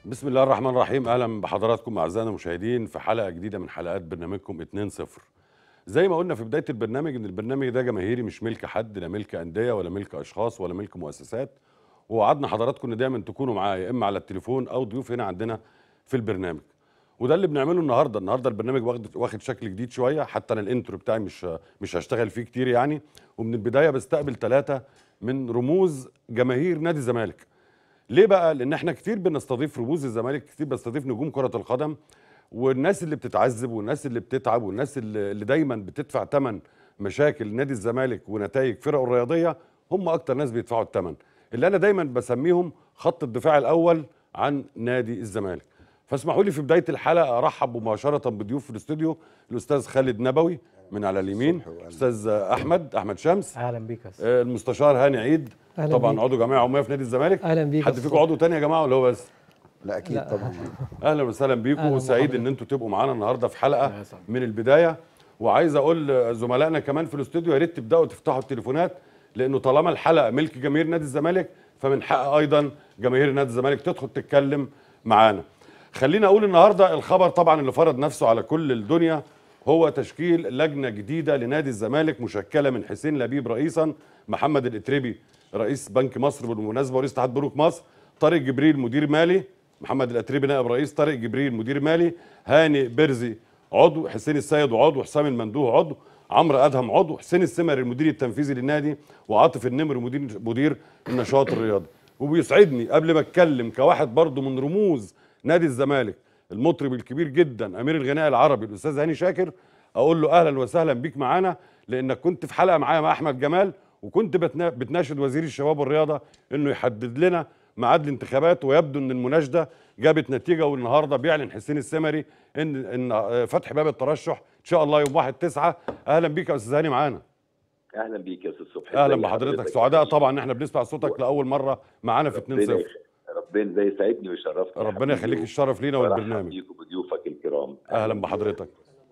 بسم الله الرحمن الرحيم اهلا بحضراتكم اعزائنا المشاهدين في حلقه جديده من حلقات برنامجكم 2-0 زي ما قلنا في بدايه البرنامج ان البرنامج ده جماهيري مش ملك حد لا ملك انديه ولا ملك اشخاص ولا ملك مؤسسات ووعدنا حضراتكم ان دايما تكونوا معايا يا اما على التليفون او ضيوف هنا عندنا في البرنامج وده اللي بنعمله النهارده النهارده البرنامج واخد واخد شكل جديد شويه حتى انا الانترو بتاعي مش مش هشتغل فيه كتير يعني ومن البدايه بستقبل ثلاثه من رموز جماهير نادي الزمالك ليه بقى؟ لأن احنا كتير بنستضيف رموز الزمالك كتير بنستضيف نجوم كرة القدم والناس اللي بتتعذب والناس اللي بتتعب والناس اللي اللي دايما بتدفع ثمن مشاكل نادي الزمالك ونتائج فرقه الرياضيه هم اكتر ناس بيدفعوا الثمن اللي انا دايما بسميهم خط الدفاع الاول عن نادي الزمالك فاسمحوا لي في بدايه الحلقه ارحب مباشره بضيوف في الاستوديو الاستاذ خالد نبوي من على اليمين استاذ احمد احمد شمس اهلا بيك يا أستاذ. آه، المستشار هاني عيد أهلا طبعا بيك. عضو جمعيه عموميه في نادي الزمالك أهلا بيك حد يا فيكم أستاذ. عضو تاني يا جماعه ولا هو بس لا اكيد لا. طبعا اهلا وسهلا بيكم أهلا وسعيد بحضرتك. ان انتوا تبقوا معانا النهارده في حلقه يا سلام. من البدايه وعايز اقول زملائنا كمان في الاستوديو يا ريت تبداوا تفتحوا التليفونات لانه طالما الحلقه ملك جماهير نادي الزمالك فمن حق ايضا جماهير نادي الزمالك تدخل تتكلم معانا خلينا اقول النهارده الخبر طبعا اللي فرض نفسه على كل الدنيا هو تشكيل لجنه جديده لنادي الزمالك مشكله من حسين لبيب رئيسا محمد الاتربي رئيس بنك مصر بالمناسبه ورئيس اتحاد بنوك مصر طارق جبريل مدير مالي محمد الاتربي نائب رئيس طارق جبريل مدير مالي هاني برزي عضو حسين السيد عضو حسام المندوه عضو عمرو ادهم عضو حسين السمري المدير التنفيذي للنادي وعاطف النمر مدير مدير النشاط الرياضي وبيسعدني قبل ما اتكلم كواحد برضو من رموز نادي الزمالك المطرب الكبير جدا امير الغناء العربي الاستاذ هاني شاكر اقول له اهلا وسهلا بيك معانا لانك كنت في حلقه معايا مع احمد جمال وكنت بتنا- بتناشد وزير الشباب والرياضه انه يحدد لنا ميعاد الانتخابات ويبدو ان المناشده جابت نتيجه والنهارده بيعلن حسين السمري ان ان آه، فتح باب الترشح ان شاء الله يوم 1 9 اهلا بيك يا استاذ هاني معانا اهلا بيك يا استاذ صبحي اهلا ازي بحضرتك حضرتك؟ سعداء طبعا ان احنا بنسمع صوتك لاول مره معانا في 2 ربنا 0 يخ- ربنا زي يسعدني ويشرفني يا ربنا حبيبي. يخليك الشرف لينا وأرحب والبرنامج بيك وبضيوفك الكرام اهلا بحضرتك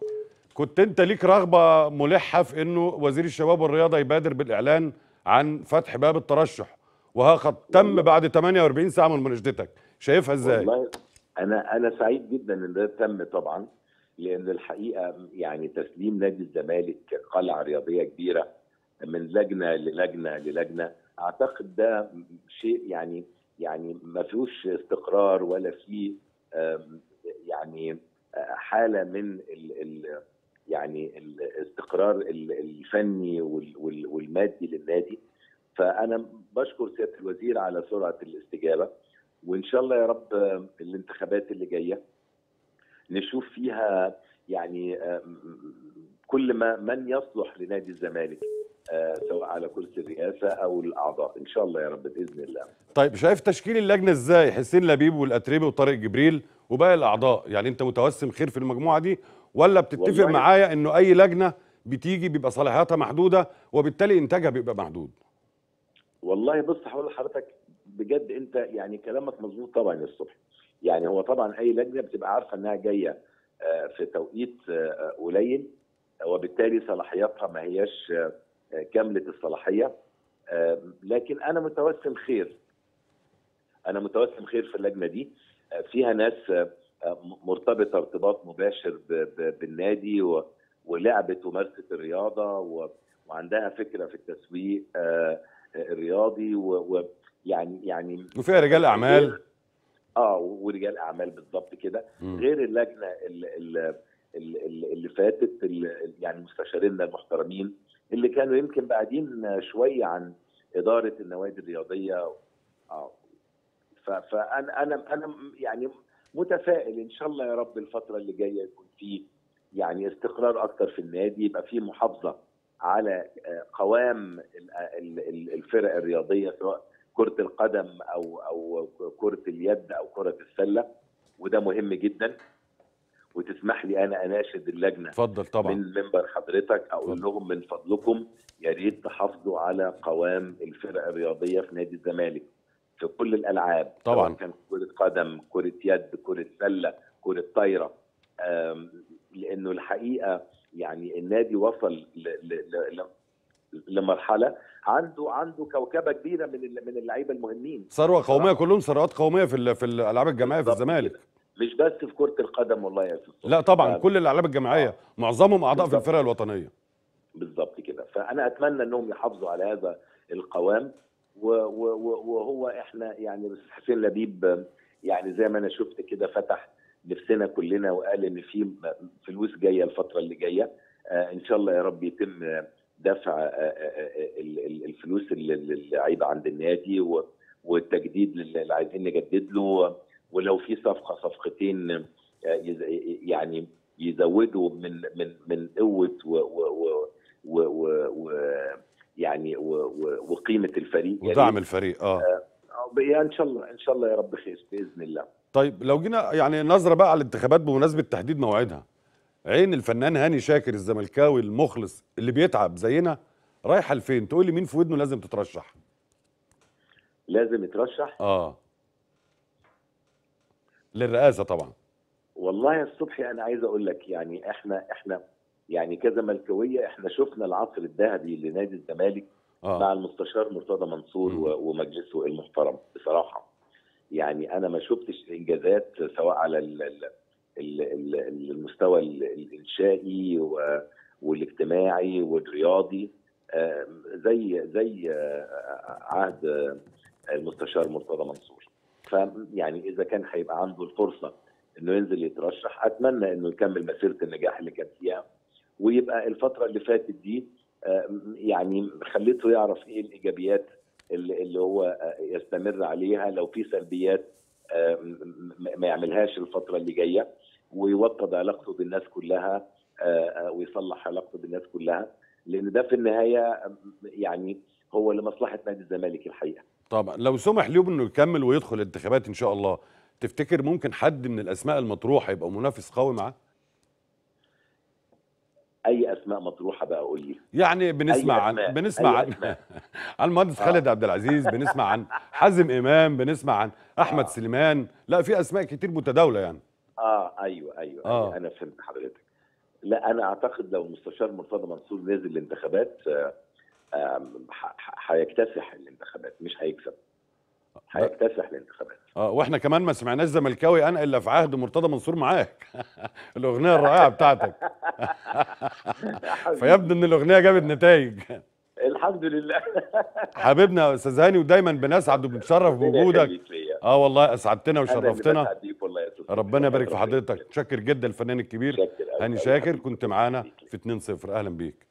كنت انت ليك رغبه ملحه في انه وزير الشباب والرياضه يبادر بالاعلان عن فتح باب الترشح وها قد تم بعد 48 ساعه من مناشدتك شايفها ازاي والله انا انا سعيد جدا ان ده تم طبعا لان الحقيقه يعني تسليم نادي الزمالك قلعه رياضيه كبيره من لجنه للجنه للجنه اعتقد ده شيء يعني يعني ما فيهوش استقرار ولا فيه آم، يعني آه، حاله من ال ال يعني الاستقرار ال- الفني وال- وال- والمادي للنادي فانا بشكر سياده الوزير على سرعه الاستجابه وان شاء الله يا رب آه، الانتخابات اللي جايه نشوف فيها يعني آه، م- م- كل ما من يصلح لنادي الزمالك آه، سواء على كرسي الرئاسه او الاعضاء ان شاء الله يا رب باذن الله طيب شايف تشكيل اللجنه ازاي حسين لبيب والاتربي وطارق جبريل وباقي الاعضاء يعني انت متوسم خير في المجموعه دي ولا بتتفق والله- معايا انه اي لجنه بتيجي بيبقى صلاحياتها محدوده وبالتالي انتاجها بيبقى محدود والله بص هقول لحضرتك بجد انت يعني كلامك مظبوط طبعا يا الصبح يعني هو طبعا اي لجنه بتبقى عارفه انها جايه آه، في توقيت آه، قليل وبالتالي صلاحياتها ما هياش آه، آه، كامله الصلاحيه آه، لكن انا متوسم خير انا متوسم خير في اللجنه دي آه، فيها ناس آه، آه، مرتبطه ارتباط مباشر ب- ب- بالنادي و- ولعبت ومارست الرياضه و- وعندها فكره في التسويق آه، الرياضي ويعني يعني وفيها رجال اعمال اه ورجال اعمال بالضبط كده مم. غير اللجنه اللي, اللي, اللي فاتت اللي يعني مستشارينا المحترمين اللي كانوا يمكن بعدين شويه عن اداره النوادي الرياضيه اه ف- فانا انا انا يعني متفائل ان شاء الله يا رب الفتره اللي جايه يكون في يعني استقرار اكتر في النادي يبقى في محافظه على آه، قوام ال- ال- ال- الفرق الرياضيه سواء كره القدم او او كره اليد او كره السله وده مهم جدا وتسمح لي انا اناشد اللجنه اتفضل طبعا من منبر حضرتك اقول اتفضل. لهم من فضلكم يا ريت تحافظوا على قوام الفرق الرياضيه في نادي الزمالك في كل الالعاب طبعاً. سواء كان كره قدم كره يد كره سله كره طايره آم، لانه الحقيقه يعني النادي وصل ل... ل... ل... لمرحله عنده عنده كوكبه كبيره من ال- من اللعيبه المهمين ثروه قوميه بصراحة. كلهم ثروات قوميه في ال- في الالعاب الجماعيه في بالظبط الزمالك كده. مش بس في كره القدم والله يا استاذ لا طبعا فعلا. كل الالعاب الجماعيه معظمهم اعضاء في بالظبط. الفرق الوطنيه بالظبط كده فانا اتمنى انهم يحافظوا على هذا القوام و- و- و- وهو احنا يعني بس حسين لبيب يعني زي ما انا شفت كده فتح نفسنا كلنا وقال ان في فلوس جايه الفتره اللي جايه آه ان شاء الله يا رب يتم دفع آه، آه، آه، ال- ال- الفلوس اللي- اللي اللعيبه عند النادي و- والتجديد اللي عايزين نجدد له ولو في صفقه صفقتين آه، يز- يعني يزودوا من من من قوه و و و و و و يعني و و وقيمه الفريق يا ودعم ريت. الفريق اه آه، يا ان شاء الله ان شاء الله يا رب خير باذن الله طيب لو جينا يعني نظره بقى على الانتخابات بمناسبه تحديد موعدها عين الفنان هاني شاكر الزملكاوي المخلص اللي بيتعب زينا رايحه لفين تقول لي مين في ودنه لازم تترشح لازم يترشح اه للرئاسه طبعا والله يا الصبحي انا عايز اقول لك يعني احنا احنا يعني كزملكاويه احنا شفنا العصر الذهبي لنادي الزمالك اه مع المستشار مرتضى منصور مم. و- ومجلسه المحترم بصراحه يعني انا ما شفتش انجازات سواء على ال- ال- ال- ال- المستوى ال- الانشائي و- والاجتماعي والرياضي آه، زي زي آه، عهد آه، المستشار مرتضى منصور فيعني اذا كان هيبقى عنده الفرصه انه ينزل يترشح اتمنى انه يكمل مسيره النجاح اللي كان فيها ويبقى الفتره اللي فاتت دي آه، يعني خليته يعرف ايه الايجابيات اللي اللي هو آه، يستمر عليها لو في سلبيات آه، م- م- ما يعملهاش الفتره اللي جايه ويوطد علاقته بالناس كلها آه، آه، ويصلح علاقته بالناس كلها لان ده في النهايه آه، يعني هو لمصلحه نادي الزمالك الحقيقه طبعا لو سمح ليهم انه يكمل ويدخل الانتخابات ان شاء الله تفتكر ممكن حد من الاسماء المطروحه يبقى منافس قوي معاه اي اسماء مطروحه بقى قول لي يعني بنسمع أي عن أسماء، بنسمع أي عن أسماء. عن المهندس آه. خالد عبد العزيز بنسمع عن حازم امام بنسمع عن احمد آه. سليمان لا في اسماء كتير متداولة يعني اه ايوه ايوه, آه. أيوة انا فهمت حضرتك لا انا اعتقد لو المستشار مرتضى منصور نزل الانتخابات آه، آم، ح- ح- هيكتسح الانتخابات مش هيكسب هيكتسح الانتخابات اه واحنا كمان ما سمعناش زملكاوي انا الا في عهد مرتضى منصور معاك الاغنيه الرائعه بتاعتك فيبدو ان الاغنيه جابت نتائج الحمد لله حبيبنا يا استاذ هاني ودايما بنسعد وبنتشرف ربنا بوجودك يخليك ليا. اه والله اسعدتنا أنا اللي وشرفتنا بسعد بيك والله يا أستاذ ربنا يبارك في ربنا حضرتك يخليك. شاكر جدا الفنان الكبير شاكر أوي هاني أوي شاكر حبيبي. كنت معانا يخليك. في 2-0 اهلا بيك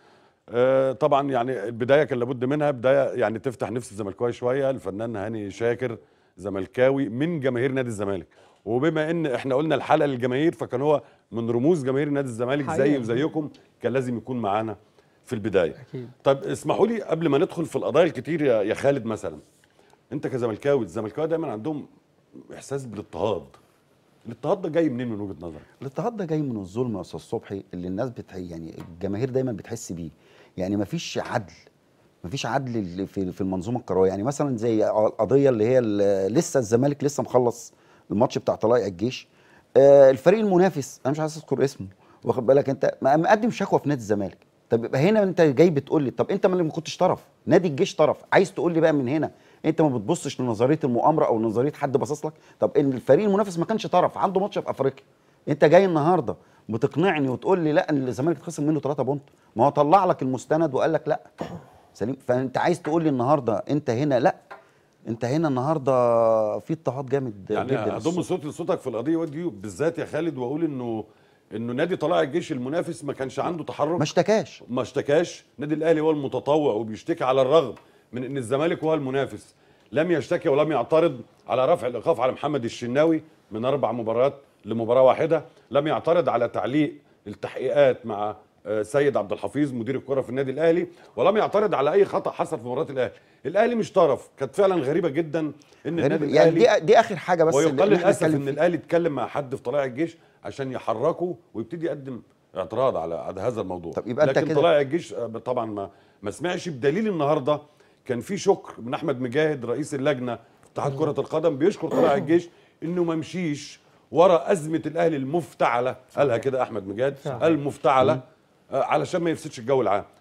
آه طبعا يعني البدايه كان لابد منها بدايه يعني تفتح نفس الزملكاوي شويه الفنان هاني شاكر زملكاوي من جماهير نادي الزمالك وبما ان احنا قلنا الحلقه للجماهير فكان هو من رموز جماهير نادي الزمالك زي حقيقي. وزيكم كان لازم يكون معانا في البدايه اكيد طب اسمحوا لي قبل ما ندخل في القضايا الكتير يا يا خالد مثلا انت كزملكاوي الزملكاويه دايما عندهم احساس بالاضطهاد الاضطهاد ده جاي منين من وجهه نظرك الاضطهاد ده جاي من الظلم يا استاذ صبحي اللي الناس بتح... يعني الجماهير دايما بتحس بيه يعني مفيش عدل مفيش عدل اللي في في المنظومه الكرويه يعني مثلا زي القضيه اللي هي ال- لسه الزمالك لسه مخلص الماتش بتاع طلائع الجيش آه الفريق المنافس انا مش عايز اذكر اسمه واخد بالك انت ما- مقدم شكوى في نادي الزمالك طب يبقى هنا انت جاي بتقول لي طب انت ما اللي ما كنتش طرف نادي الجيش طرف عايز تقول لي بقى من هنا انت ما بتبصش لنظريه المؤامره او نظريه حد باصص لك طب ان الفريق المنافس ما كانش طرف عنده ماتش في افريقيا انت جاي النهارده بتقنعني وتقول لي لا ان الزمالك اتخصم منه 3 بونت ما هو طلع لك المستند وقال لك لا سليم فانت عايز تقول لي النهارده انت هنا لا انت هنا النهارده في اضطهاد جامد يعني جدا اضم الصبح. صوتي لصوتك في القضيه دي بالذات يا خالد واقول انه انه نادي طلائع الجيش المنافس ما كانش عنده تحرك ما اشتكاش ما اشتكاش نادي الاهلي هو المتطوع وبيشتكي على الرغم من ان الزمالك هو المنافس لم يشتكي ولم يعترض على رفع الايقاف على محمد الشناوي من اربع مباريات لمباراه واحده لم يعترض على تعليق التحقيقات مع آه، سيد عبد الحفيظ مدير الكره في النادي الاهلي ولم يعترض على اي خطا حصل في مباراه الاهلي الاهلي مش طرف كانت فعلا غريبه جدا ان النادي غريب يعني الاهلي دي دي اخر حاجه بس اللي ويقال احنا للاسف نتكلم ان فيه. الاهلي اتكلم مع حد في طلائع الجيش عشان يحركه ويبتدي يقدم اعتراض على على هذا الموضوع طب يبقى أنت لكن كده- طلائع الجيش آه، طبعا ما ما سمعش بدليل النهارده كان في شكر من احمد مجاهد رئيس اللجنه في اتحاد كره القدم بيشكر طلائع الجيش انه ما مشيش ورا ازمه الاهلي المفتعله قالها كده احمد مجاهد فعلا. المفتعله آه، علشان ما يفسدش الجو العام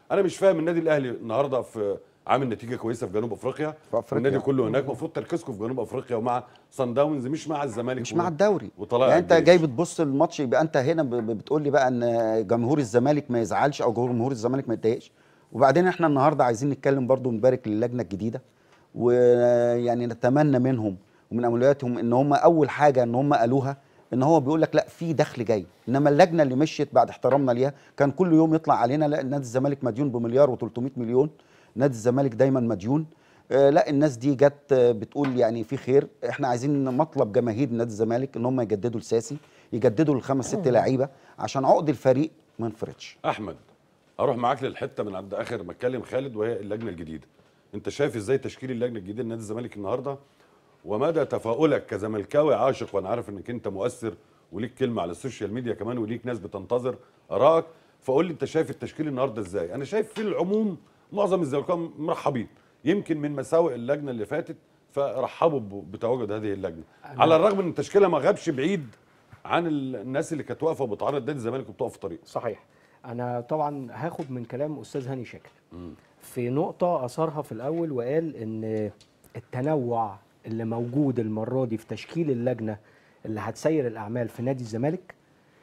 انا مش فاهم النادي الاهلي النهارده في عامل نتيجه كويسه في جنوب افريقيا في أفريقيا. النادي كله هناك المفروض تركيزكم في جنوب افريقيا ومع صن داونز مش مع الزمالك مش و- مع الدوري وطلائع يعني انت الجيش. جاي بتبص الماتش يبقى انت هنا ب- ب- بتقول لي بقى ان جمهور الزمالك ما يزعلش او جمهور الزمالك ما يتضايقش وبعدين احنا النهارده عايزين نتكلم برضو نبارك للجنه الجديده ويعني نتمنى منهم ومن اولوياتهم ان هم اول حاجه ان هم قالوها ان هو بيقول لك لا في دخل جاي انما اللجنه اللي مشيت بعد احترامنا ليها كان كل يوم يطلع علينا لا نادي الزمالك مديون بمليار و300 مليون نادي الزمالك دايما مديون آه، لا الناس دي جت آه، بتقول يعني في خير احنا عايزين مطلب جماهير نادي الزمالك ان هم يجددوا الساسي يجددوا الخمس ست لعيبه عشان عقد الفريق ما ينفرطش احمد اروح معاك للحته من عند اخر ما اتكلم خالد وهي اللجنه الجديده انت شايف ازاي تشكيل اللجنه الجديده لنادي الزمالك النهارده ومدى تفاؤلك كزملكاوي عاشق وانا عارف انك انت مؤثر وليك كلمه على السوشيال ميديا كمان وليك ناس بتنتظر ارائك فقول لي انت شايف التشكيل النهارده ازاي انا شايف في العموم معظم الزملكاويه مرحبين يمكن من مساوئ اللجنه اللي فاتت فرحبوا ب- بتواجد هذه اللجنه على الرغم ان تشكيلها ما غابش بعيد عن ال- الناس اللي كانت واقفه وبتعرض نادي الزمالك وبتقف في طريقه صحيح انا طبعا هاخد من كلام استاذ هاني شاكر في نقطه اثارها في الاول وقال ان التنوع اللي موجود المره دي في تشكيل اللجنه اللي هتسير الاعمال في نادي الزمالك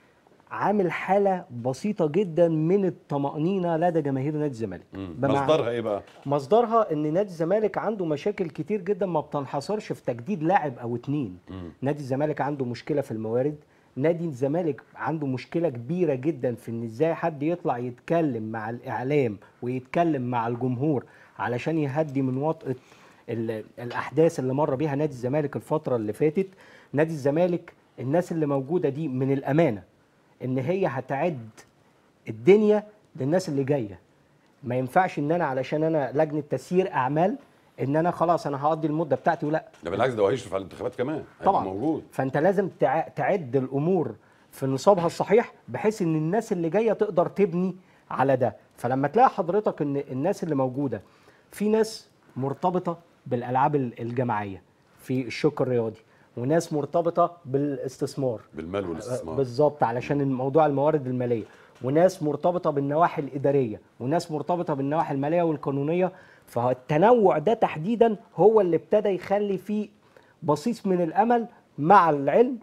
عامل حاله بسيطه جدا من الطمانينه لدى جماهير نادي الزمالك بمعنى- مصدرها ايه بقى؟ مصدرها ان نادي الزمالك عنده مشاكل كتير جدا ما بتنحصرش في تجديد لاعب او اتنين نادي الزمالك عنده مشكله في الموارد نادي الزمالك عنده مشكله كبيره جدا في ان ازاي حد يطلع يتكلم مع الاعلام ويتكلم مع الجمهور علشان يهدي من وطأة ال- الاحداث اللي مر بيها نادي الزمالك الفتره اللي فاتت نادي الزمالك الناس اللي موجوده دي من الامانه ان هي هتعد الدنيا للناس اللي جايه ما ينفعش ان انا علشان انا لجنه تسيير اعمال ان انا خلاص انا هقضي المده بتاعتي ولا ده بالعكس ده هو هيشرف على الانتخابات كمان هيبقى طبعا موجود فانت لازم تع- تعد الامور في نصابها الصحيح بحيث ان الناس اللي جايه تقدر تبني على ده فلما تلاقي حضرتك ان الناس اللي موجوده في ناس مرتبطه بالالعاب ال- الجماعيه في الشق الرياضي وناس مرتبطه بالاستثمار بالمال والاستثمار بالظبط علشان موضوع الموارد الماليه وناس مرتبطه بالنواحي الاداريه وناس مرتبطه بالنواحي الماليه والقانونيه فالتنوع ده تحديدا هو اللي ابتدى يخلي فيه بصيص من الامل مع العلم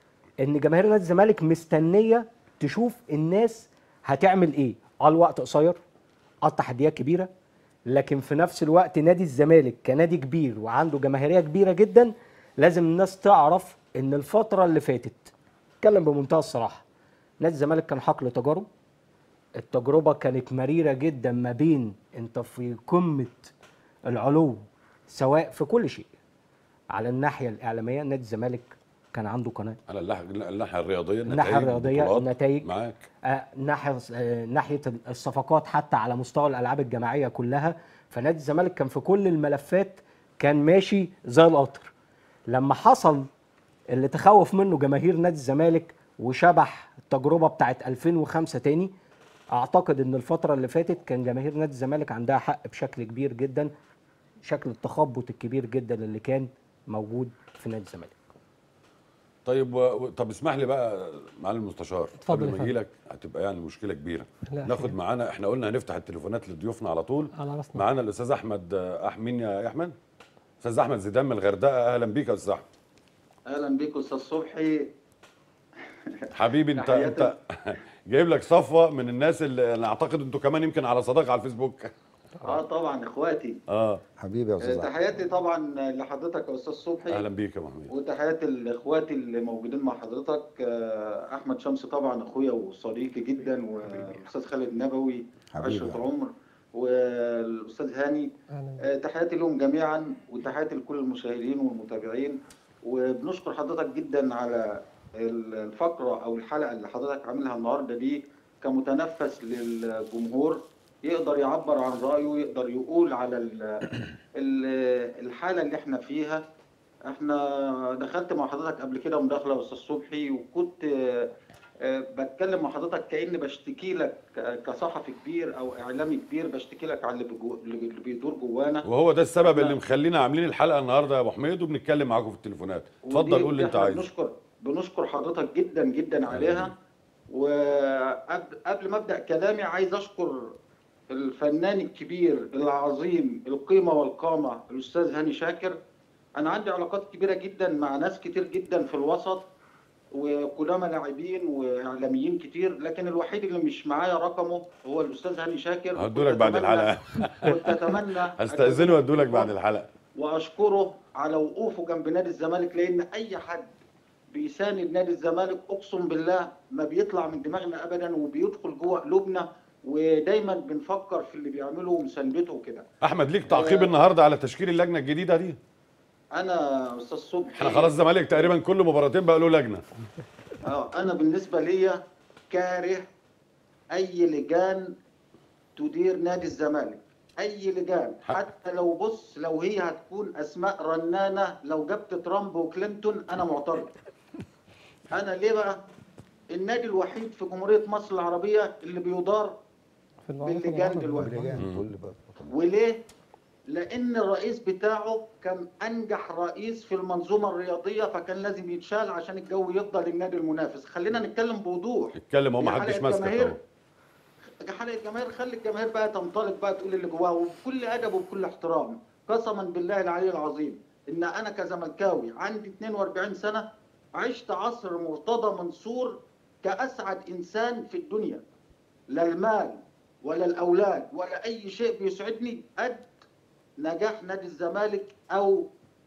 ان جماهير نادي الزمالك مستنيه تشوف الناس هتعمل ايه اه الوقت قصير اه التحديات كبيره لكن في نفس الوقت نادي الزمالك كنادي كبير وعنده جماهيريه كبيره جدا لازم الناس تعرف ان الفتره اللي فاتت اتكلم بمنتهى الصراحه نادي الزمالك كان حقل تجارب التجربه كانت مريره جدا ما بين انت في قمه العلو سواء في كل شيء على الناحيه الاعلاميه نادي الزمالك كان عنده قناه على الناحيه الناحيه الرياضيه الناحية النتائج، الرياضية، البطولات، النتائج. معاك آه، ناحيه آه، ناحيه الصفقات حتى على مستوى الالعاب الجماعيه كلها فنادي الزمالك كان في كل الملفات كان ماشي زي القطر لما حصل اللي تخوف منه جماهير نادي الزمالك وشبح التجربه بتاعت 2005 تاني اعتقد ان الفتره اللي فاتت كان جماهير نادي الزمالك عندها حق بشكل كبير جدا شكل التخبط الكبير جدا اللي كان موجود في نادي الزمالك طيب و... و- طب اسمح لي بقى معالي المستشار اتفضل قبل يا ما فندم. اجي لك هتبقى يعني مشكله كبيره لا، ناخد خير. معانا احنا قلنا هنفتح التليفونات لضيوفنا على طول على راسنا. معانا الاستاذ احمد آه، أح مين يا احمد استاذ احمد زيدان من الغردقه اهلا بيك يا استاذ احمد اهلا بيك استاذ صبحي حبيبي انت تحياتي. انت جايب لك صفوه من الناس اللي انا اعتقد انتوا كمان يمكن على صداقه على الفيسبوك اه طبعا اخواتي اه حبيبي يا آه، استاذ أحمد. تحياتي طبعا لحضرتك يا استاذ صبحي اهلا بيك يا محمود وتحياتي لاخواتي اللي موجودين مع حضرتك آه، احمد شمس طبعا اخويا وصديقي جدا والاستاذ خالد نبوي حبيبي. عشرة عمر والاستاذ هاني أهلاً. آه، تحياتي لهم جميعا وتحياتي لكل المشاهدين والمتابعين وبنشكر حضرتك جدا على الفقره او الحلقه اللي حضرتك عاملها النهارده دي كمتنفس للجمهور يقدر يعبر عن رايه يقدر يقول على ال- ال- الحاله اللي احنا فيها احنا دخلت مع حضرتك قبل كده مداخله يا استاذ صبحي وكنت آه، آه، بتكلم مع حضرتك كاني بشتكي لك ك- كصحفي كبير او اعلامي كبير بشتكي لك على اللي بجو- اللي بيدور جوانا وهو ده السبب اللي مخلينا عاملين الحلقه النهارده يا ابو حميد وبنتكلم معاكم في التليفونات اتفضل ودي- قول اللي ودي انت احنا عايزه بنشكر بنشكر حضرتك جدا جدا عليها وقبل قبل ما ابدا كلامي عايز اشكر الفنان الكبير العظيم القيمه والقامه الاستاذ هاني شاكر انا عندي علاقات كبيره جدا مع ناس كتير جدا في الوسط وقدامى لاعبين واعلاميين كتير لكن الوحيد اللي مش معايا رقمه هو الاستاذ هاني شاكر هدولك بعد كنت أتمنى- الحلقه كنت اتمنى هستاذنه وادولك بعد الحلقه واشكره على وقوفه جنب نادي الزمالك لان اي حد بيساند نادي الزمالك اقسم بالله ما بيطلع من دماغنا ابدا وبيدخل جوه قلوبنا ودايما بنفكر في اللي بيعمله ومساندته وكده احمد ليك تعقيب النهارده على تشكيل اللجنه الجديده دي انا استاذ صبحي احنا خلاص الزمالك تقريبا كل مباراتين بقى له لجنه اه انا بالنسبه ليا كاره اي لجان تدير نادي الزمالك اي لجان حق. حتى لو بص لو هي هتكون اسماء رنانه لو جبت ترامب وكلينتون انا معترض انا ليه بقى النادي الوحيد في جمهوريه مصر العربيه اللي بيدار في المعركة باللجان العربية. دلوقتي باللجان، كل بقى. وليه؟ لأن الرئيس بتاعه كان أنجح رئيس في المنظومة الرياضية فكان لازم يتشال عشان الجو يفضل للنادي المنافس، خلينا نتكلم بوضوح. اتكلم هو ما هي حدش حلقة ماسكك جماهير. اهو حلقة جماهير خلي الجماهير بقى تنطلق بقى تقول اللي جواها وبكل أدب وبكل احترام، قسما بالله العلي العظيم إن أنا كزملكاوي عندي 42 سنة عشت عصر مرتضى منصور كأسعد إنسان في الدنيا. لا المال ولا الاولاد ولا اي شيء بيسعدني قد نجاح نادي الزمالك او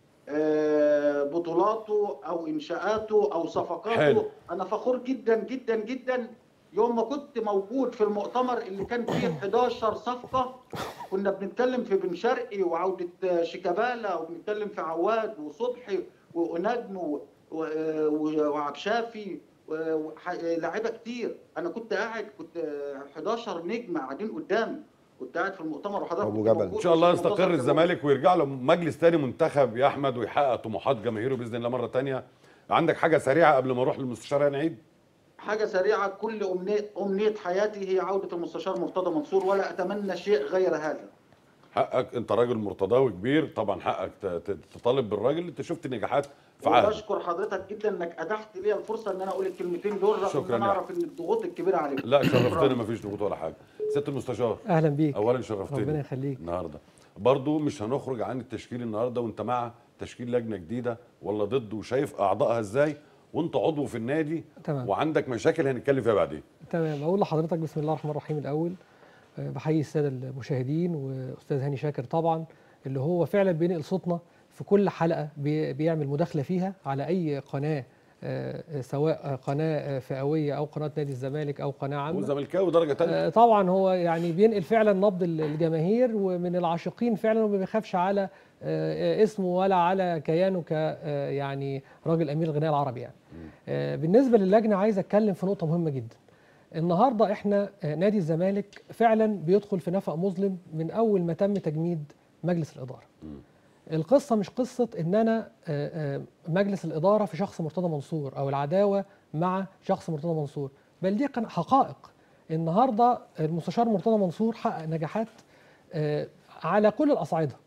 آه، بطولاته او انشاءاته او صفقاته حلو. انا فخور جدا جدا جدا يوم ما كنت موجود في المؤتمر اللي كان فيه 11 صفقه كنا بنتكلم في بن شرقي وعوده آه، شيكابالا وبنتكلم في عواد وصبحي ونجم و- و- و- وعبشافي ولاعيبه كتير انا كنت قاعد كنت آه، 11 نجم قاعدين قدامي كنت قاعد في المؤتمر وحضرتك أبو كنت جبل. موجود ان شاء الله وأستاذ يستقر منتصر الزمالك ويرجع له مجلس تاني منتخب يا احمد ويحقق طموحات جماهيره باذن الله مره تانية عندك حاجه سريعه قبل ما اروح للمستشار هاني عيد حاجه سريعه كل امنيه امنيه حياتي هي عوده المستشار مرتضى منصور ولا اتمنى شيء غير هذا حقك انت راجل مرتضاوي كبير طبعا حقك ت- ت- تطالب بالراجل انت شفت نجاحات في عهد وبشكر حضرتك جدا انك اتحت لي الفرصه ان انا اقول الكلمتين دول رغم شكراً ان انا يا اعرف ان الضغوط الكبيره عليك لا شرفتنا مفيش ضغوط ولا حاجه سياده المستشار اهلا بيك اولا شرفتني ربنا يخليك النهارده برضو مش هنخرج عن التشكيل النهارده وانت مع تشكيل لجنه جديده ولا ضد وشايف اعضائها ازاي وانت عضو في النادي تمام. وعندك مشاكل هنتكلم فيها بعدين تمام اقول لحضرتك بسم الله الرحمن الرحيم الاول آه، بحيي الساده المشاهدين واستاذ هاني شاكر طبعا اللي هو فعلا بينقل صوتنا في كل حلقه بي- بيعمل مداخله فيها على اي قناه آه، سواء قناه آه، فئويه او قناه نادي الزمالك او قناه عامه وزملكاوي درجه ثانيه آه، طبعا هو يعني بينقل فعلا نبض ال- الجماهير ومن العاشقين فعلا وما بيخافش على آه، آه، اسمه ولا على كيانه ك آه، يعني راجل امير الغناء العربي يعني. آه، بالنسبه للجنه عايز اتكلم في نقطه مهمه جدا. النهارده احنا آه، نادي الزمالك فعلا بيدخل في نفق مظلم من اول ما تم تجميد مجلس الاداره. القصه مش قصه ان انا آه، آه، مجلس الاداره في شخص مرتضى منصور او العداوه مع شخص مرتضى منصور بل دي كان حقائق النهارده المستشار مرتضى منصور حقق نجاحات آه، على كل الاصعده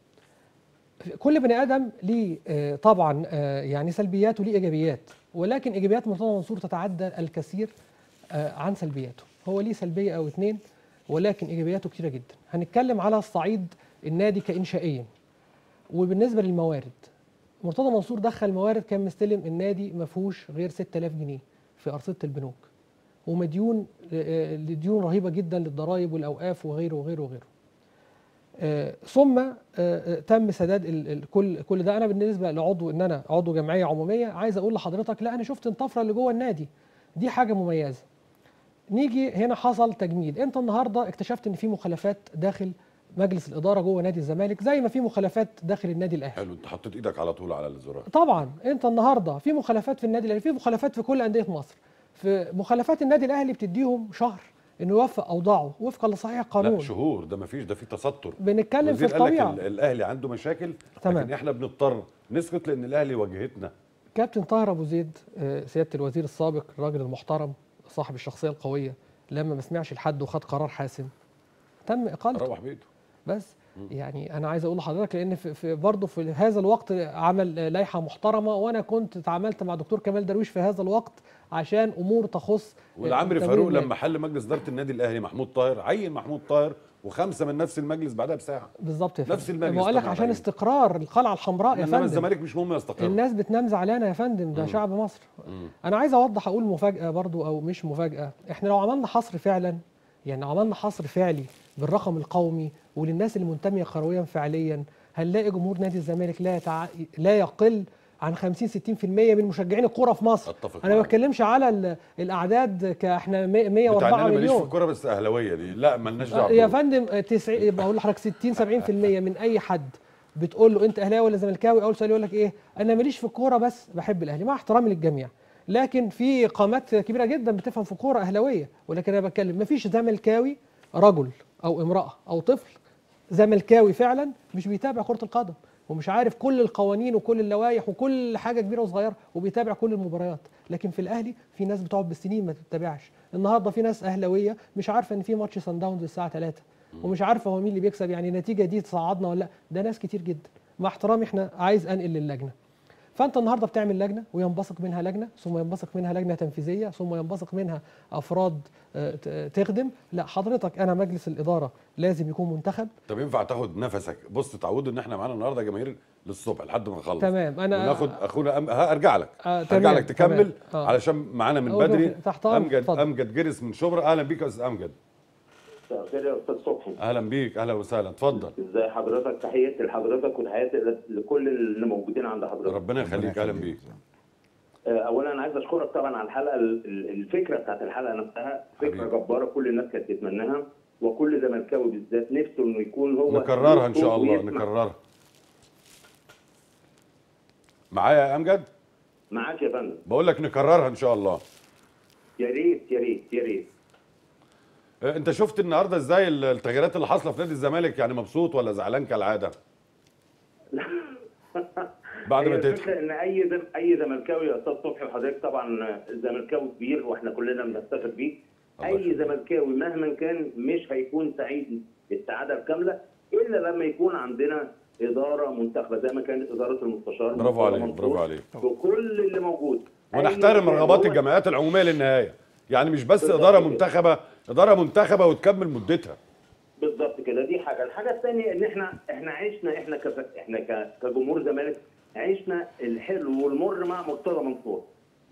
كل بني ادم ليه آه، طبعا آه، يعني سلبيات وليه ايجابيات ولكن ايجابيات مرتضى منصور تتعدى الكثير آه، عن سلبياته هو ليه سلبيه او اتنين ولكن ايجابياته كتيره جدا هنتكلم على الصعيد النادي كانشائيا وبالنسبه للموارد مرتضى منصور دخل موارد كان مستلم النادي ما فيهوش غير 6000 جنيه في ارصده البنوك ومديون آه، لديون رهيبه جدا للضرائب والاوقاف وغيره وغيره وغيره آه، ثم آه، آه، تم سداد ال- ال- كل كل ده انا بالنسبه لعضو ان انا عضو جمعيه عموميه عايز اقول لحضرتك لا انا شفت الطفره اللي جوه النادي دي حاجه مميزه نيجي هنا حصل تجميد انت النهارده اكتشفت ان في مخالفات داخل مجلس الاداره جوه نادي الزمالك زي ما في مخالفات داخل النادي الاهلي حلو انت حطيت ايدك على طول على الزرار طبعا انت النهارده في مخالفات في النادي الاهلي في مخالفات في كل انديه مصر في مخالفات النادي الاهلي بتديهم شهر انه يوفق اوضاعه وفقا لصحيح لا القانون شهور ده مفيش ده في تستر بنتكلم في الوزير قال لك الطبيعه ال- الاهلي عنده مشاكل تمام. لكن احنا بنضطر نسكت لان الاهلي واجهتنا كابتن طاهر ابو زيد آه، سياده الوزير السابق الراجل المحترم صاحب الشخصيه القويه لما ما سمعش لحد وخد قرار حاسم تم اقالته روح بيته بس يعني انا عايز اقول لحضرتك لان في, في برضه في هذا الوقت عمل آه، لائحه محترمه وانا كنت اتعاملت مع دكتور كمال درويش في هذا الوقت عشان امور تخص آه، والعمري تمويل فاروق النادي. لما حل مجلس اداره النادي الاهلي محمود طاهر عين محمود طاهر وخمسه من نفس المجلس بعدها بساعه بالظبط يا فندم نفس المجلس بقول لك طبعاً عشان عليه. استقرار القلعه الحمراء يا انما فندم الزمالك مش مهم يستقر الناس بتنام زعلانه يا فندم ده شعب مصر انا عايز اوضح اقول مفاجاه برضو او مش مفاجاه احنا لو عملنا حصر فعلا يعني عملنا حصر فعلي بالرقم القومي وللناس المنتميه كرويا فعليا هنلاقي جمهور نادي الزمالك لا يتع... لا يقل عن 50 60% من مشجعين الكوره في مصر اتفق انا ما معاك. بتكلمش على ال- الاعداد كاحنا 104 بتاع إن انا ماليش في مليون الكوره بس اهلاويه دي لا مالناش دعوه يا بالكورة. فندم 90 بقول لحضرتك 60 70% من اي حد بتقول له انت اهلاوي ولا زملكاوي اول سؤال يقول لك ايه انا ماليش في الكوره بس بحب الاهلي مع احترامي للجميع لكن في قامات كبيره جدا بتفهم في الكوره اهلاويه ولكن انا بتكلم مفيش زملكاوي رجل او امراه او طفل زملكاوي فعلا مش بيتابع كره القدم ومش عارف كل القوانين وكل اللوائح وكل حاجه كبيره وصغيره وبيتابع كل المباريات لكن في الاهلي في ناس بتقعد بالسنين ما تتابعش النهارده في ناس اهلاويه مش عارفه ان في ماتش سان داونز الساعه 3 ومش عارفه هو مين اللي بيكسب يعني النتيجه دي تصعدنا ولا لا ده ناس كتير جدا مع احترامي احنا عايز انقل للجنه فانت النهارده بتعمل لجنه وينبثق منها لجنه ثم ينبثق منها لجنه تنفيذيه ثم ينبثق منها افراد آه، ت- تخدم لا حضرتك انا مجلس الاداره لازم يكون منتخب طب ينفع تاخد نفسك بص تعودوا ان احنا معانا النهارده جماهير للصبح لحد ما نخلص تمام انا وناخد اخونا أم... ها ارجع لك آه، ارجع تمام، لك تكمل تمام. آه. علشان معانا من أقول بدري تحت أمرك، امجد اتفضل. امجد جرس من شبرا اهلا بيك يا استاذ امجد مساء الخير يا استاذ صبحي اهلا بيك اهلا وسهلا اتفضل ازي حضرتك تحياتي لحضرتك وتحياتي لكل اللي موجودين عند حضرتك ربنا يخليك اهلا بيك آه، اولا انا عايز اشكرك طبعا على الحلقه ال- ال- الفكره بتاعت الحلقه نفسها فكره حبيبي. جباره كل الناس كانت تتمناها وكل زملكاوي بالذات نفسه انه يكون هو نكررها ان له شاء صوت الله ويسمع. نكررها معايا يا امجد معاك يا فندم بقول لك نكررها ان شاء الله يا ريت يا ريت يا ريت آه، انت شفت النهارده ازاي ال- التغييرات اللي حاصله في نادي الزمالك يعني مبسوط ولا زعلان كالعاده بعد هي ما الفكره تدخل ان اي زم... اي زملكاوي يا استاذ صبحي وحضرتك طبعا زملكاوي كبير واحنا كلنا بنفتخر بيه الله اي يخليك. زملكاوي مهما كان مش هيكون سعيد السعاده الكامله الا لما يكون عندنا اداره منتخبه زي ما كانت اداره المستشار برافو مرتضى عليك، منصور برافو عليك. وكل اللي موجود ونحترم أي- رغبات هو- الجمعيات العموميه للنهايه يعني مش بس بالظبط اداره كده. منتخبه اداره منتخبه وتكمل مدتها بالظبط كده دي حاجه الحاجه الثانيه ان احنا احنا عشنا احنا كف... احنا ك... كجمهور زمالك عشنا الحلو والمر مع مرتضى منصور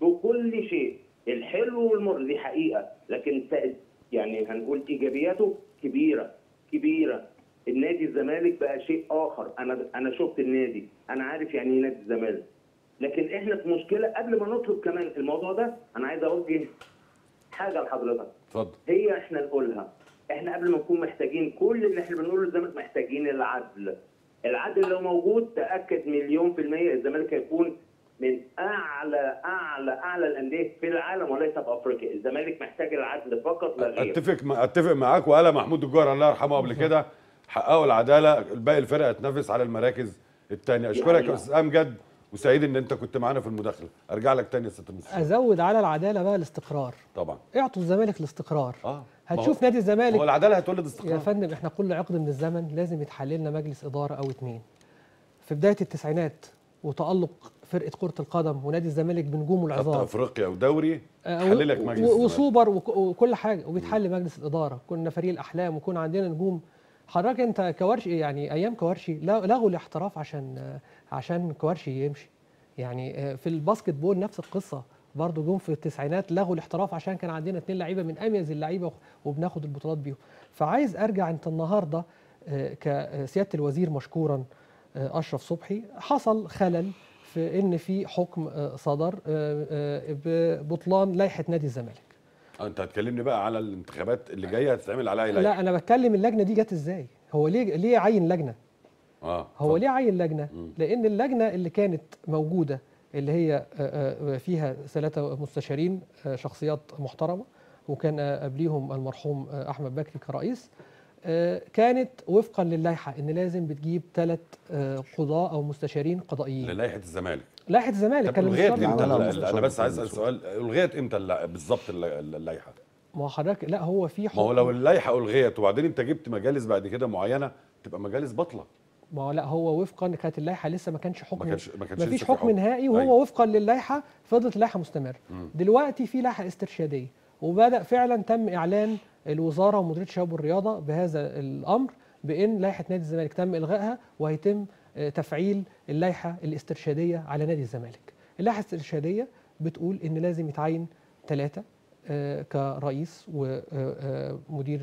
بكل شيء الحلو والمر دي حقيقه لكن ت- يعني هنقول ايجابياته كبيره كبيره النادي الزمالك بقى شيء اخر انا انا شفت النادي انا عارف يعني ايه نادي الزمالك لكن احنا في مشكله قبل ما نطلب كمان الموضوع ده انا عايز اوجه حاجه لحضرتك اتفضل هي احنا نقولها احنا قبل ما نكون محتاجين كل اللي احنا بنقوله للزمالك محتاجين العدل العدل لو موجود تاكد مليون في الميه الزمالك هيكون من اعلى اعلى اعلى الانديه في العالم وليس في افريقيا الزمالك محتاج العدل فقط لا غير اتفق مع اتفق معاك وقال محمود الجوهر الله يرحمه قبل كده حققوا العداله باقي الفرق تنافس على المراكز الثانيه اشكرك يا حقيقة. استاذ امجد وسعيد ان انت كنت معانا في المداخله ارجع لك تاني يا ست المستشار ازود على العداله بقى الاستقرار طبعا اعطوا الزمالك الاستقرار اه ما هتشوف هو- نادي هو الزمالك العداله هتولد يا استقرار فندم احنا كل عقد من الزمن لازم يتحل لنا مجلس اداره او اتنين في بدايه التسعينات وتالق فرقه كره القدم ونادي الزمالك بنجومه خدت العظام افريقيا ودوري آه، حل لك و- مجلس و- الزمالك. وسوبر وك- وكل حاجه وبيتحل مجلس الاداره كنا فريق الاحلام وكنا عندنا نجوم حضرتك انت كوارشي يعني ايام كوارشي لا- لغوا الاحتراف عشان آه، عشان كوارشي يمشي يعني آه، في الباسكت بول نفس القصه برضه جم في التسعينات لغوا الاحتراف عشان كان عندنا اتنين لعيبه من اميز اللعيبه وبناخد البطولات بيهم فعايز ارجع انت النهارده آه، كسياده الوزير مشكورا آه، اشرف صبحي حصل خلل في ان في حكم آه، صدر آه، آه، ببطلان لائحه نادي الزمالك آه، انت هتكلمني بقى على الانتخابات اللي جايه هتتعمل عليها لائحه لا انا بتكلم اللجنه دي جت ازاي هو ليه ليه عين لجنه اه هو اتفضل. ليه عين لجنه مم. لان اللجنه اللي كانت موجوده اللي هي آه، آه، فيها ثلاثه مستشارين آه، شخصيات محترمه وكان آه، قبليهم المرحوم آه، احمد بكري كرئيس آه، كانت وفقا للائحه ان لازم بتجيب ثلاث قضاة او مستشارين قضائيين لائحه الزمالك لائحه الزمالك طب كان الغيت المستشار- امتى عملها ال- المستشار انا بس عايز محمد اسال سؤال الغيت امتى الل- بالظبط الل- الل- اللائحه ما هو حضرتك لا هو في ما هو حكم لو اللائحه الغيت وبعدين انت جبت مجالس بعد كده معينه تبقى مجالس بطله ما هو لا هو وفقا كانت اللائحه لسه ما كانش حكم ما كانش ما كانش ما فيش لسه في حكم نهائي وهو أيوة. وفقا للائحه فضلت اللائحه مستمره مم. دلوقتي في لائحه استرشاديه وبدا فعلا تم اعلان الوزاره ومديريه الشباب والرياضه بهذا الامر بان لائحه نادي الزمالك تم الغائها وهيتم آه، تفعيل اللائحه الاسترشاديه على نادي الزمالك. اللائحه الاسترشاديه بتقول ان لازم يتعين ثلاثه كرئيس ومدير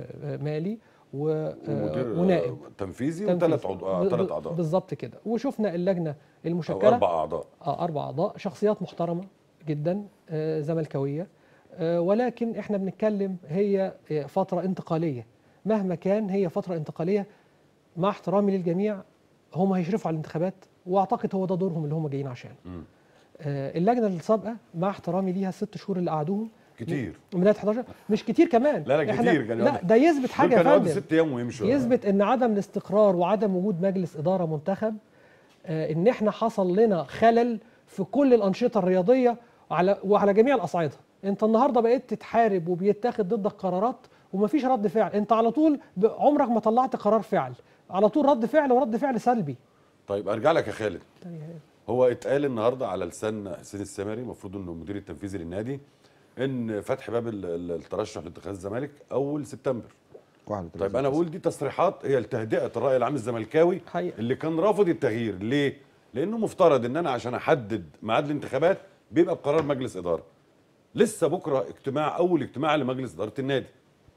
مالي و- آه، ومدير ونائب تنفيذي تنفيذي. وثلاث عضو ب- ثلاث ب- اعضاء بالظبط كده وشفنا اللجنه او المشكله اربع اعضاء آه أربع أعضاء شخصيات محترمة جدا آه زملكاوية آه ولكن إحنا بنتكلم هي آه، فترة انتقالية مهما كان هي فترة انتقالية مع احترامي للجميع هم هيشرفوا على الانتخابات وأعتقد هو ده دورهم اللي هم جايين عشانه مم. آه اللجنة السابقة مع احترامي ليها الست شهور اللي قعدوهم كتير من بداية 11 مش كتير كمان لا، لا، إحنا- كتير كان لا يقعد- ده يثبت حاجة دول يا كانوا يقعدوا فندم ست ايام ويمشوا يثبت ان عدم الاستقرار وعدم وجود مجلس اداره منتخب آه، ان احنا حصل لنا خلل في كل الانشطه الرياضيه وعلى وعلى جميع الاصعده انت النهارده بقيت تتحارب وبيتاخد ضدك قرارات ومفيش رد فعل انت على طول ب- عمرك ما طلعت قرار فعل على طول رد فعل ورد فعل سلبي طيب ارجع لك يا خالد هو اتقال النهارده على لسان حسين السامري المفروض انه المدير التنفيذي للنادي ان فتح باب ال- ال- الترشح لانتخابات الزمالك اول سبتمبر 31 طيب انا بقول دي تصريحات هي لتهدئه الراي العام الزملكاوي حقيقة. اللي كان رافض التغيير ليه لانه مفترض ان انا عشان احدد ميعاد الانتخابات بيبقى بقرار مجلس اداره لسه بكره اجتماع اول اجتماع لمجلس اداره النادي